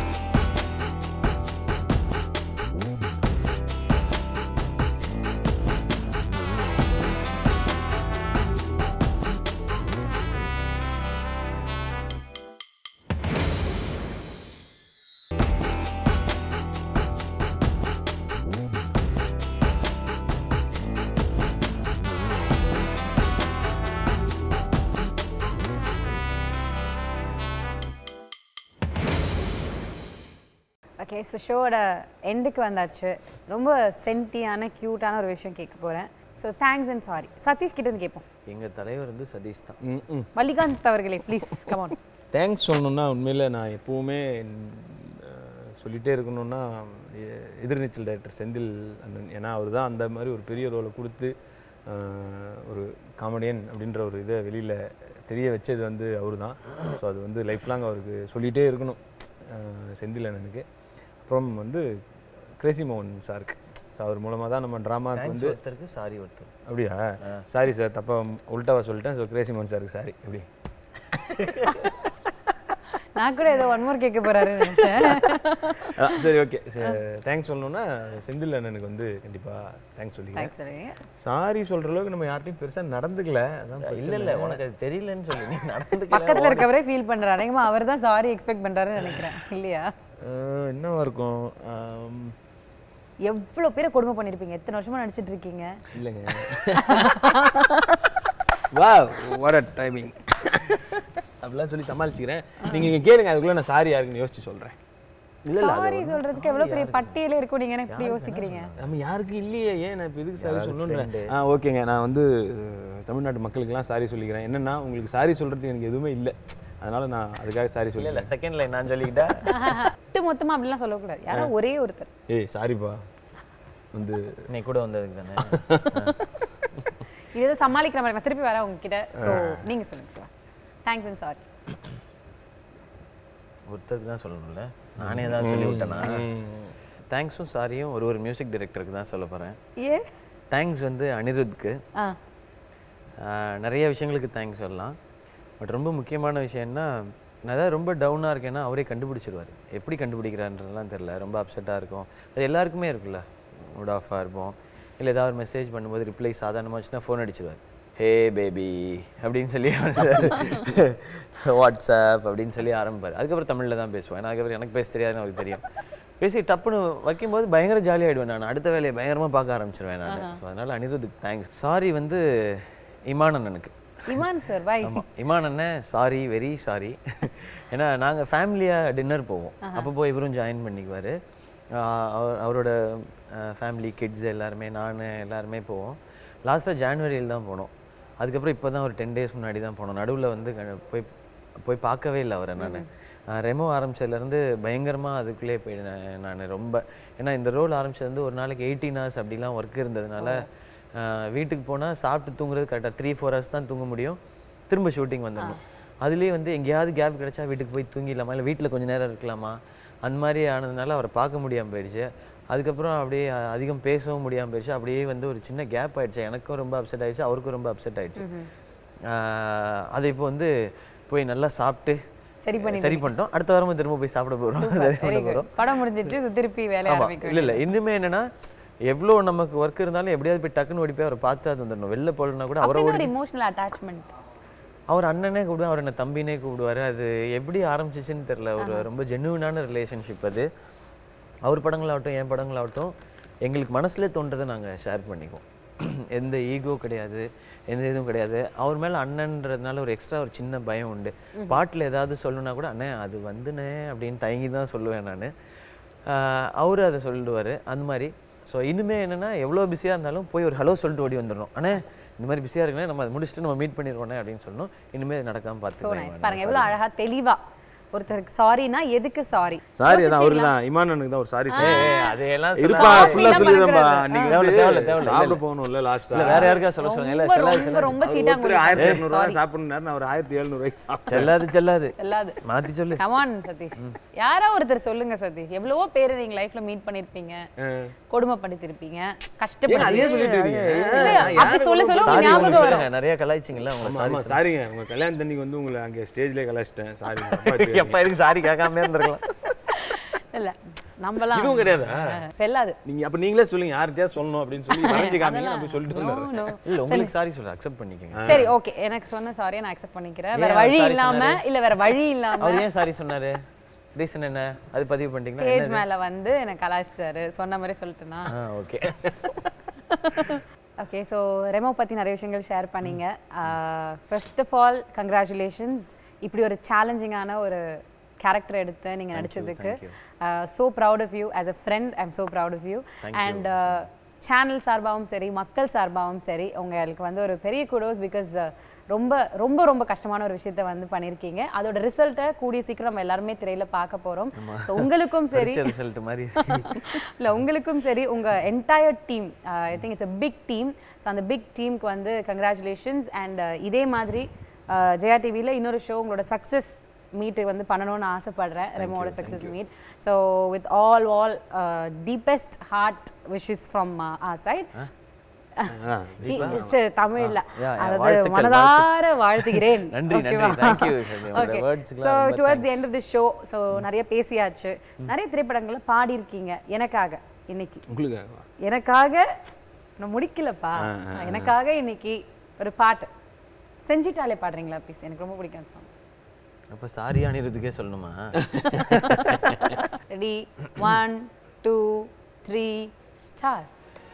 okay so ஷோவோட எண்டுக்கு வந்தாச்சு ரொம்ப சென்டியான க்யூட்டான ஒரு விஷயம் கேட்க போகிறேன் so thanks and sorry Sathish கிட்ட இருந்து கேட்போம் எங்கள் தலைவர் வந்து சதீஷ் தான் ம் ம் மல்லிகாந்த் அவர்களே ப்ளீஸ் கமான் தேங்க்ஸ் சொல்லணும்னா உண்மையில் நான் எப்போவுமே அஹ், சொல்லிட்டே இருக்கணும்னா எ- எதிர்நீச்சல் டைரக்டர் செந்தில் அண்ணன் ஏன்னா அவர் தான் அந்த மாதிரி ஒரு பெரிய ரோலை கொடுத்து அஹ், ஒரு காமெடியன் அப்படின்ற ஒரு இதை வெளியில் தெரிய வச்சது வந்து அவர் தான் ஸோ அது வந்து லைஃப் லாங் அவருக்கு சொல்லிகிட்டே இருக்கணும் அஹ், செந்தில் அண்ணனுக்கு அப்புறம் வந்து கிரேசி மோகன் சாருக்கு ஸோ அவர் மூலமாக தான் நம்ம ட்ராமாவுக்கு தேங்க்ஸ் வந்து ஒருத்தருக்கு சாரி ஒருத்தர் அப்படியா சாரி சார் தப்பாக உல்ட்டாவா சொல்லிட்டேன் ஸோ கிரேசி மோகன் சாருக்கு சாரி எப்படி நான் கூட ஏதோ ஒன் மோர் கேட்க போறாருன்னு நினைச்சேன் ஆ, சரி ஓகே தேங்க்ஸ் சொல்லணும்னா செந்தில் அண்ணனுக்கு வந்து கண்டிப்பாக தேங்க்ஸ் சொல்லிக்கிறேன் தேங்க்ஸ் சொல்லுங்க சாரி சொல்கிற அளவுக்கு நம்ம யார்ட்டையும் பெருசாக நடந்துக்கல அதான் இல்லை இல்லை உனக்கு அது தெரியலன்னு சொல்லி நீ நடந்து பக்கத்துல இருக்கவரே ஃபீல் பண்றாரு அநேகமா அவர் தான் சாரி எக்ஸ்பெக்ட் பண்றாருன்னு நினைக்கிறேன் இல்லையா அஹ், என்னவா இருக்கும் ஆம், எவ்வளவு பேரை கொடுமை பண்ணிருப்பீங்க எத்தனை வருஷமா நடிச்சிட்டு இருக்கீங்க இல்லைங்க வா வாட் அ டைமிங் அப்படிலாம் சொல்லி சமாளிச்சுக்கிறேன் நீங்கள் இங்கே கேளுங்க அதுக்குள்ளே நான் சாரி யாருக்குன்னு யோசிச்சு சொல்கிறேன் சாரி சொல்றதுக்கு எவ்வளவு பெரிய பட்டியலே இருக்கும் நீங்க எனக்கு இப்படி யோசிக்கிறீங்க நம்ம யாருக்கும் இல்லையே ஏன் நான் இப்போ எதுக்கு சாரி சொல்லணுன்றேன் ஆ ஓகேங்க நான் வந்து அஹ், தமிழ்நாட்டு மக்களுக்கெல்லாம் சாரி சொல்லிக்கிறேன் என்னன்னா உங்களுக்கு சாரி சொல்கிறதுக்கு எனக்கு எதுவுமே இல்லை அதனால நான் அதுக்காக சாரி இல்லை சொல்லல இல்லை செகண்ட் லைன் நான் சொல்லிக்கிட்டேன் ஒட்டு மொத்தமா அப்படிலாம் சொல்லக்கூடாது யாரோ ஒரே ஒருத்தர் ஏய் சாரிப்பா வந்து நீ கூட வந்ததுக்கு தானே இது ஏதோ சமாளிக்கிற மாதிரி நான் திருப்பி வரேன் உங்ககிட்ட ஸோ நீங்க சொல்லுங்க தேங்க்ஸ் அண்ட் சாரி ஒருத்தருக்கு தான் சொல்லணும்ல நானே தான் சொல்லி விட்டேனா தேங்க்ஸும் சாரியும் ஒரு ஒரு மியூசிக் டைரக்டருக்கு தான் சொல்ல போகிறேன் ஏ தேங்க்ஸ் வந்து அனிருத்துக்கு ஆ ஆஹ் நிறைய விஷயங்களுக்கு தேங்க்ஸ் சொல்லலாம் பட் ரொம்ப முக்கியமான விஷயம்னா நான் ஏதாவது ரொம்ப டவுனாக இருக்கேன்னா அவரே கண்டுபிடிச்சிடுவார் எப்படி கண்டுபிடிக்கிறான்றதுலாம் தெரில ரொம்ப அப்செட்டாக இருக்கும் அது எல்லாருக்குமே இருக்குல்ல மூட் ஆஃபாக இருப்போம் இல்லை ஏதாவது ஒரு மெசேஜ் பண்ணும்போது ரிப்ளை சாதாரணமாக வச்சுன்னா ஃபோன் அடிச்சிடுவார் ஹே பேபி அப்படின்னு சொல்லி வாட்ஸ்அப் அப்படின்னு சொல்லி ஆரம்பிப்பார் அதுக்கப்புறம் தமிழில் தான் பேசுவேன் ஏன்னா அதுக்கப்புறம் எனக்கு பேச தெரியாதுன்னு அவருக்கு தெரியும் பேசி டப்புன்னு வைக்கும்போது பயங்கர ஜாலியாகிடுவேன் நான் அடுத்த வேலையை பயங்கரமாக பார்க்க ஆரம்பிச்சிருவேன் நான் ஸோ அதனால் அனிருத்துக்கு தேங்க்ஸ் சாரி வந்து இமான் அண்ணனுக்கு இமான் சார் பை ஆமாம் இமான் அண்ணன் சாரி வெரி சாரி ஏன்னா நாங்கள் ஃபேமிலியாக டின்னர் போவோம் அப்போ போய் இவரும் ஜாயின் பண்ணிக்குவார் அவர் அவரோட ஃபேமிலி கிட்ஸ் எல்லாருமே நான் எல்லாருமே போவோம் லாஸ்ட்டாக ஜான்வரியில் தான் போனோம் அதுக்கப்புறம் இப்போ தான் ஒரு டென் டேஸ் முன்னாடி தான் போனோம் நடுவில் வந்து க- போய் போய் பார்க்கவே இல்லை அவரை நான் ரெமோ ஆரம்பிச்சதுலேருந்து பயங்கரமாக அதுக்குள்ளே போயிட்டேன் நான் ரொம்ப ஏன்னா இந்த ரோல் ஆரம்பிச்சது வந்து ஒரு நாளைக்கு எயிட்டீன் ஹவர்ஸ் அப்படிலாம் ஒர்க் இருந்ததுனால ஆஹ் வீட்டுக்கு போனால் சாப்பிட்டு தூங்குறது கரெக்டாக த்ரீ ஃபோர் ஹவர்ஸ் தான் தூங்க முடியும் திரும்ப ஷூட்டிங் வந்துடணும் அதுலேயே வந்து எங்கேயாவது கேப் கிடைச்சா வீட்டுக்கு போய் தூங்கிடலாமா இல்லை வீட்டில் கொஞ்ச நேரம் இருக்கலாமா அந்த மாதிரி ஆனதுனால அவரை பார்க்க முடியாமல் போயிடுச்சு அதுக்கப்புறம் அப்படியே அ- அதிகம் பேசவும் முடியாமல் போயிடுச்சு அப்படியே வந்து ஒரு சின்ன கேப் ஆயிடுச்சு எனக்கும் ரொம்ப அப்செட் ஆயிடுச்சு அவருக்கும் ரொம்ப அப்செட் ஆயிடுச்சு ஆஹ் அதை இப்போ வந்து போய் நல்லா சாப்பிட்டு சரி பண்ணி சரி பண்ணிட்டோம் அடுத்த வாரமும் திரும்ப போய் சாப்பிட போகிறோம் சரி பண்ண போகிறோம் படம் முடிஞ்சிட்டு so திருப்பி வேலைய ஆமா ஆரம்பிக்க இல்ல இல்ல இன்னுமே என்னன்னா எவ்வளோ நமக்கு ஒர்க் இருந்தாலும் எப்படியாவது போய் டக்குன்னு ஓடி போய் அவரை பார்த்து அது வந்துடணும் வெளில போகலன்னா கூட அவரை அப்படின்னு ஒரு இமோஷனல் அட்டாச்மெண்ட் அவர் அண்ணனே கூப்பிடுவார் அவர் என்ன தம்பினே கூப்பிடுவாரு அது எப்படி ஆரம்பிச்சிச்சுன்னு தெரியல ஒரு ரொம்ப ஜென்யூனான ரிலேஷன்ஷிப் அது அவர் படங்களாகட்டும் என் படங்களாகட்டும் எங்களுக்கு மனசுல தோன்றதை நாங்க ஷேர் பண்ணிக்குவோம் எந்த ஈகோ கிடையாது எந்த இதுவும் கிடையாது அவர் மேல அண்ணன்றதுனால ஒரு எக்ஸ்ட்ரா ஒரு சின்ன பயம் உண்டு பாட்டில் ஏதாவது சொல்லணும்னா கூட அண்ணே அது வந்துனே அப்படின்னு தயங்கி தான் சொல்லுவேன் நான் அவர் அதை சொல்லிடுவார் அந்த மாதிரி ஸோ இனிமே என்னன்னா எவ்வளோ பிஸியாக இருந்தாலும் போய் ஒரு ஹலோ சொல்லிட்டு ஓடி வந்துடணும் அண்ணே இந்த மாதிரி பிஸியாக இருக்குன்னா நம்ம அதை முடிச்சுட்டு நம்ம மீட் பண்ணிடுவோனே அப்படின்னு சொல்லணும் இனிமேல் இது நடக்காமல் ஸோ பார்த்துக்கலாம் நைஸ் பாருங்க எவ்வளோ அழகா தெளிவா ஒருத்தருக்கு சாரினா எதுக்கு சாரி சாரி அதான் அவரு தான் இமான் அண்ணனுக்கு தான் ஒரு சாரி சார் அதையெல்லாம் இருப்பா Coffee ஃபுல்லா எல்லாம் சொல்லிடுறேன்பா பறக்கிறது. நீங்க தேவையில்ல, வந்து தேவையில்ல, தேவையில்ல. சாப்பிட போகணும்ல லாஸ்டா இல்லை வேற யாருக்கா சொல்ல சொல்லுங்க இல்லை ரொம்ப செல்லாது ரொம்ப செல்லாது ரொம்ப சீட்டா ஒருத்தர் ஆயிரத்தி இரநூறுவா சாப்பிடணும் நான் ஒரு ஆயிரத்தி எழுநூறுவாய்க்கு சாப்பிட்டேன் செல்லாது செல்லாது செல்லாது மாற்றி சொல்லு கமான் சதீஷ் யாரா ஒருத்தர் சொல்லுங்க சதீஷ் எவ்வளவோ பேர் நீங்க லைஃப்ல மீட் பண்ணிருப்பீங்க கொடுமைப்படுத்திருப்பீங்க ஏங்க அதையே கஷ்டப்பட்டு சொல்லிட்டு இருக்கீங்க இல்ல, அப்படி சொல்ல சொல்ல சாரி உங்களுக்கு உங்களுக்கு ஞாபகம் வரும் சொல்லுங்க நிறைய கலாய்ச்சிங்களா ஆமா உங்களை ஆமா சாரிங்க உங்க கல்யாணத்தன்னைக்கு வந்து உங்களை அங்கே ஸ்டேஜ்லேயே கலாச்சிட்டேன் சாரி எப்போ எதுக்கு சாரி கேட்காம இருந்திருக்கலாம் இல்ல நம்மலாம் இதுவும் கிடையாதா அஹ், செல்லாது நீங்க அப்ப நீங்களே சொல்லுங்க யார்கிட்டயா சொல்லணும் அப்படின்னு சொல்லி வரைஞ்சு காமிங்க அப்படி சொல்லிட்டு No, வந்தாரு no. இல்லை உங்களுக்கு சாரி சொல்ல அக்செப்ட் பண்ணிக்கங்க சரி ஓகே எனக்கு சொன்ன சாரியை நான் அக்செப்ட் பண்ணிக்கிறேன் வேற ஏன் அவர் வழி sorry இல்லாம சொன்னாரு? இல்ல வேற வழி இல்லாம அவர் ஏன் சாரி சொன்னாரு ரீசன் என்ன அது பதிவு பண்ணிட்டீங்கன்னா ஸ்டேஜ் என்னது? மேல வந்து எனக்கு கலாய்ச்சிட்டாரு சொன்ன மாதிரி சொல்லிட்டேனா ஆ ஓகே ஓகே ஸோ ரெமோ பற்றி நிறைய விஷயங்கள் ஷேர் பண்ணீங்க ஃபர்ஸ்ட் ஆஃப் ஆல் கங்க்ராச்சுலேஷன்ஸ் இப்படி ஒரு சேலஞ்சிங்கான ஒரு கேரக்டர் எடுத்து நீங்கள் நடிச்சதுக்கு thank you. So proud of you as a friend I am so proud of you Thank you. And channel சார்பாகவும் சரி மக்கள் சார்பாகவும் சரி உங்களுக்கு வந்து ஒரு பெரிய குடோஸ் பிகாஸ் ரொம்ப ரொம்ப ரொம்ப கஷ்டமான ஒரு விஷயத்த வந்து பண்ணியிருக்கீங்க அதோட ரிசல்ட்டை கூடிய சீக்கிரம் நம்ம எல்லாருமே திரையில பார்க்க போறோம் So, உங்களுக்கும் சரி பரிச்சை ரிசல்ட் மாதிரி இல்லை உங்களுக்கும் சரி உங்கள் entire team I think it's a big team so அந்த பிக் டீமுக்கு வந்து கங்க்ராச்சுலேஷன்ஸ் அண்ட் இதே மாதிரி uh, ஜெயா டிவியில் இன்னொரு ஷோ உங்களோட சக்ஸஸ் மீட் வந்து பண்ணணும்னு ஆசைப்படுறேன் ரெமோட success meet so with all all deepest heart wishes from our side தமிழ்ல yeah, yeah. அதாவது வாழ்த்துக்கள், மனதார வாழ்த்துகிறேன் நன்றி, நன்றி. ஓகேவா? Thank you, சரி. உங்களோட Okay. words-க்குலாம் So, ரொம்ப towards the end of the show, so நிறைய பேசியாச்சு நிறைய திரைப்படங்கள்ல பாடியிருக்கீங்க எனக்காக இன்னைக்கு உங்களுக்காகவா எனக்காக நான் முடிக்கலப்பா எனக்காக இன்னைக்கு ஒரு பாட்டு செஞ்சிட்டாலே பாடுறீங்களா ப்ளீஸ் எனக்கு ரொம்ப பிடிக்கும் சாங் அப்போ சாரி அணிறதுக்கே சொல்லணுமா ready one two three start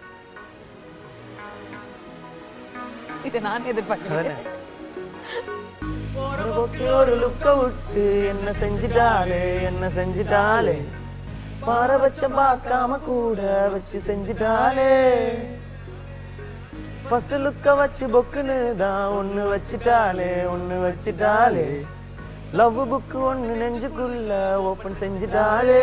இது நான் எதிர்பார்க்கிறேன் ஒரு லுக்க விட்டு என்ன செஞ்சுட்டாலே என்ன செஞ்சுட்டாலே பாரபட்சம் பார்க்காம கூட வச்சு செஞ்சுட்டாலே ஃபர்ஸ்ட் லுக்க வச்சு பொக்குன்னு தான் ஒன்று வச்சுட்டாலே ஒன்று வச்சுட்டாலே லவ் புக்கு ஒன்று நெஞ்சுக்குள்ள ஓப்பன் செஞ்சுட்டாலே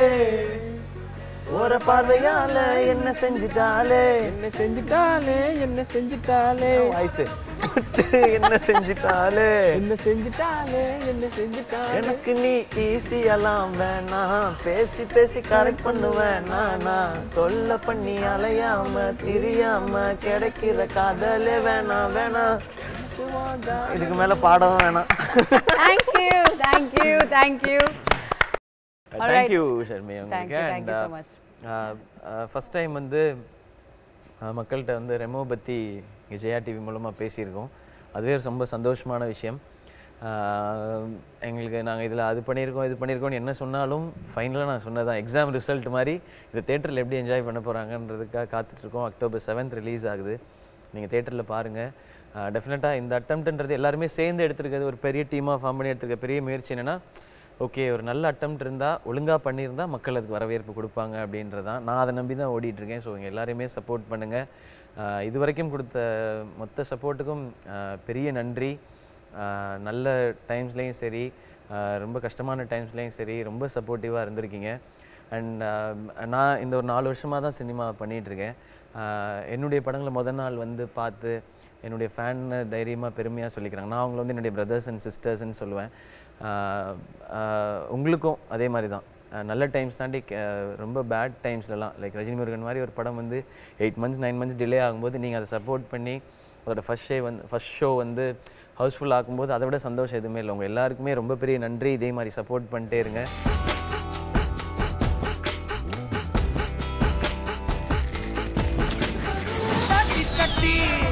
ஒரு பார்வையால என்ன செஞ்சுட்டாலே என்ன செஞ்சுட்டாலே என்ன செஞ்சுட்டாலே வாய்ஸ் என்ன செஞ்சுட்டாலே என்ன செஞ்சுட்டாலே என்ன செஞ்சுட்டாலே எனக்கு நீ ஈஸியெல்லாம் வேணாம் பேசி பேசி கரெக்ட் பண்ணுவேன் நானா தொல்லை பண்ணி அலையாம திரியாம கிடைக்கிற காதலே வேணாம் வேணாம் இதுக்கு மேல பாடவும் வேணாம் thank you thank you thank you Alright. Thank you Sharmi Thank you, thank you so much. உங்களுக்கு ஃபஸ்ட் டைம் வந்து அஹ், மக்கள்கிட்ட வந்து ரெமோ பற்றி இங்கே ஜெயா டிவி மூலமாக பேசியிருக்கோம் அதுவே ஒரு ரொம்ப சந்தோஷமான விஷயம் அஹ், எங்களுக்கு நாங்கள் இதில் அது பண்ணியிருக்கோம் இது பண்ணியிருக்கோம்னு என்ன சொன்னாலும் ஃபைனலாக நான் சொன்னதான் எக்ஸாம் ரிசல்ட் மாதிரி இந்த தேட்டரில் எப்படி என்ஜாய் பண்ண போகிறாங்கன்றதுக்காக காத்துட்ருக்கோம் அக்டோபர் செவன்த் ரிலீஸ் ஆகுது நீங்கள் தேட்டரில் பாருங்கள் டெஃபினட்டாக இந்த அட்டம்ப்ட்ன்றது எல்லாருமே சேர்ந்து எடுத்திருக்கிறது ஒரு பெரிய டீமாக ஃபார்ம் பண்ணி எடுத்திருக்க பெரிய முயற்சி என்னென்னா ஓகே ஒரு நல்ல அட்டம்ப்ட் இருந்தால் ஒழுங்காக பண்ணியிருந்தா மக்கள் அதுக்கு வரவேற்பு கொடுப்பாங்க அப்படின்றதான் நான் அதை நம்பி தான் ஓடிட்டு இருக்கேன் ஸோ இங்கே எல்லாரையுமே சப்போர்ட் பண்ணுங்கள் இது வரைக்கும் கொடுத்த மொத்த சப்போர்ட்டுக்கும் பெரிய நன்றி ஆஹ் நல்ல டைம்ஸ்லேயும் சரி ஆஹ் ரொம்ப கஷ்டமான டைம்ஸ்லேயும் சரி ரொம்ப சப்போர்ட்டிவாக இருந்திருக்கீங்க அண்ட் நான் இந்த ஒரு நாலு வருஷமாக தான் சினிமா பண்ணிகிட்ருக்கேன் என்னுடைய படங்களை முத நாள் வந்து பார்த்து என்னுடைய ஃபேன்னு தைரியமாக பெருமையாக சொல்லிக்கிறாங்க நான் அவங்கள வந்து என்னுடைய பிரதர்ஸ் அண்ட் சிஸ்டர்ஸ்ன்னு சொல்லுவேன் ஆஹ் ஆஹ் உங்களுக்கும் அதே மாதிரி தான் ஆஹ் நல்ல டைம்ஸ் தாண்டி கே- ரொம்ப பேட் டைம்ஸ்லலாம் லைக் ரஜினி முருகன் மாதிரி ஒரு படம் வந்து eight months nine months delay ஆகும்போது நீங்கள் அதை சப்போர்ட் பண்ணி அதோட ஃபஸ்ட் ஷே வந்து ஃபஸ்ட் ஷோ வந்து ஹவுஸ்ஃபுல் ஆக்கும்போது அதை விட சந்தோஷம் எதுவுமே இல்லை உங்கள் எல்லாருக்குமே ரொம்ப பெரிய நன்றி இதே மாதிரி சப்போர்ட் பண்ணிட்டே இருங்க தட்டி தட்டி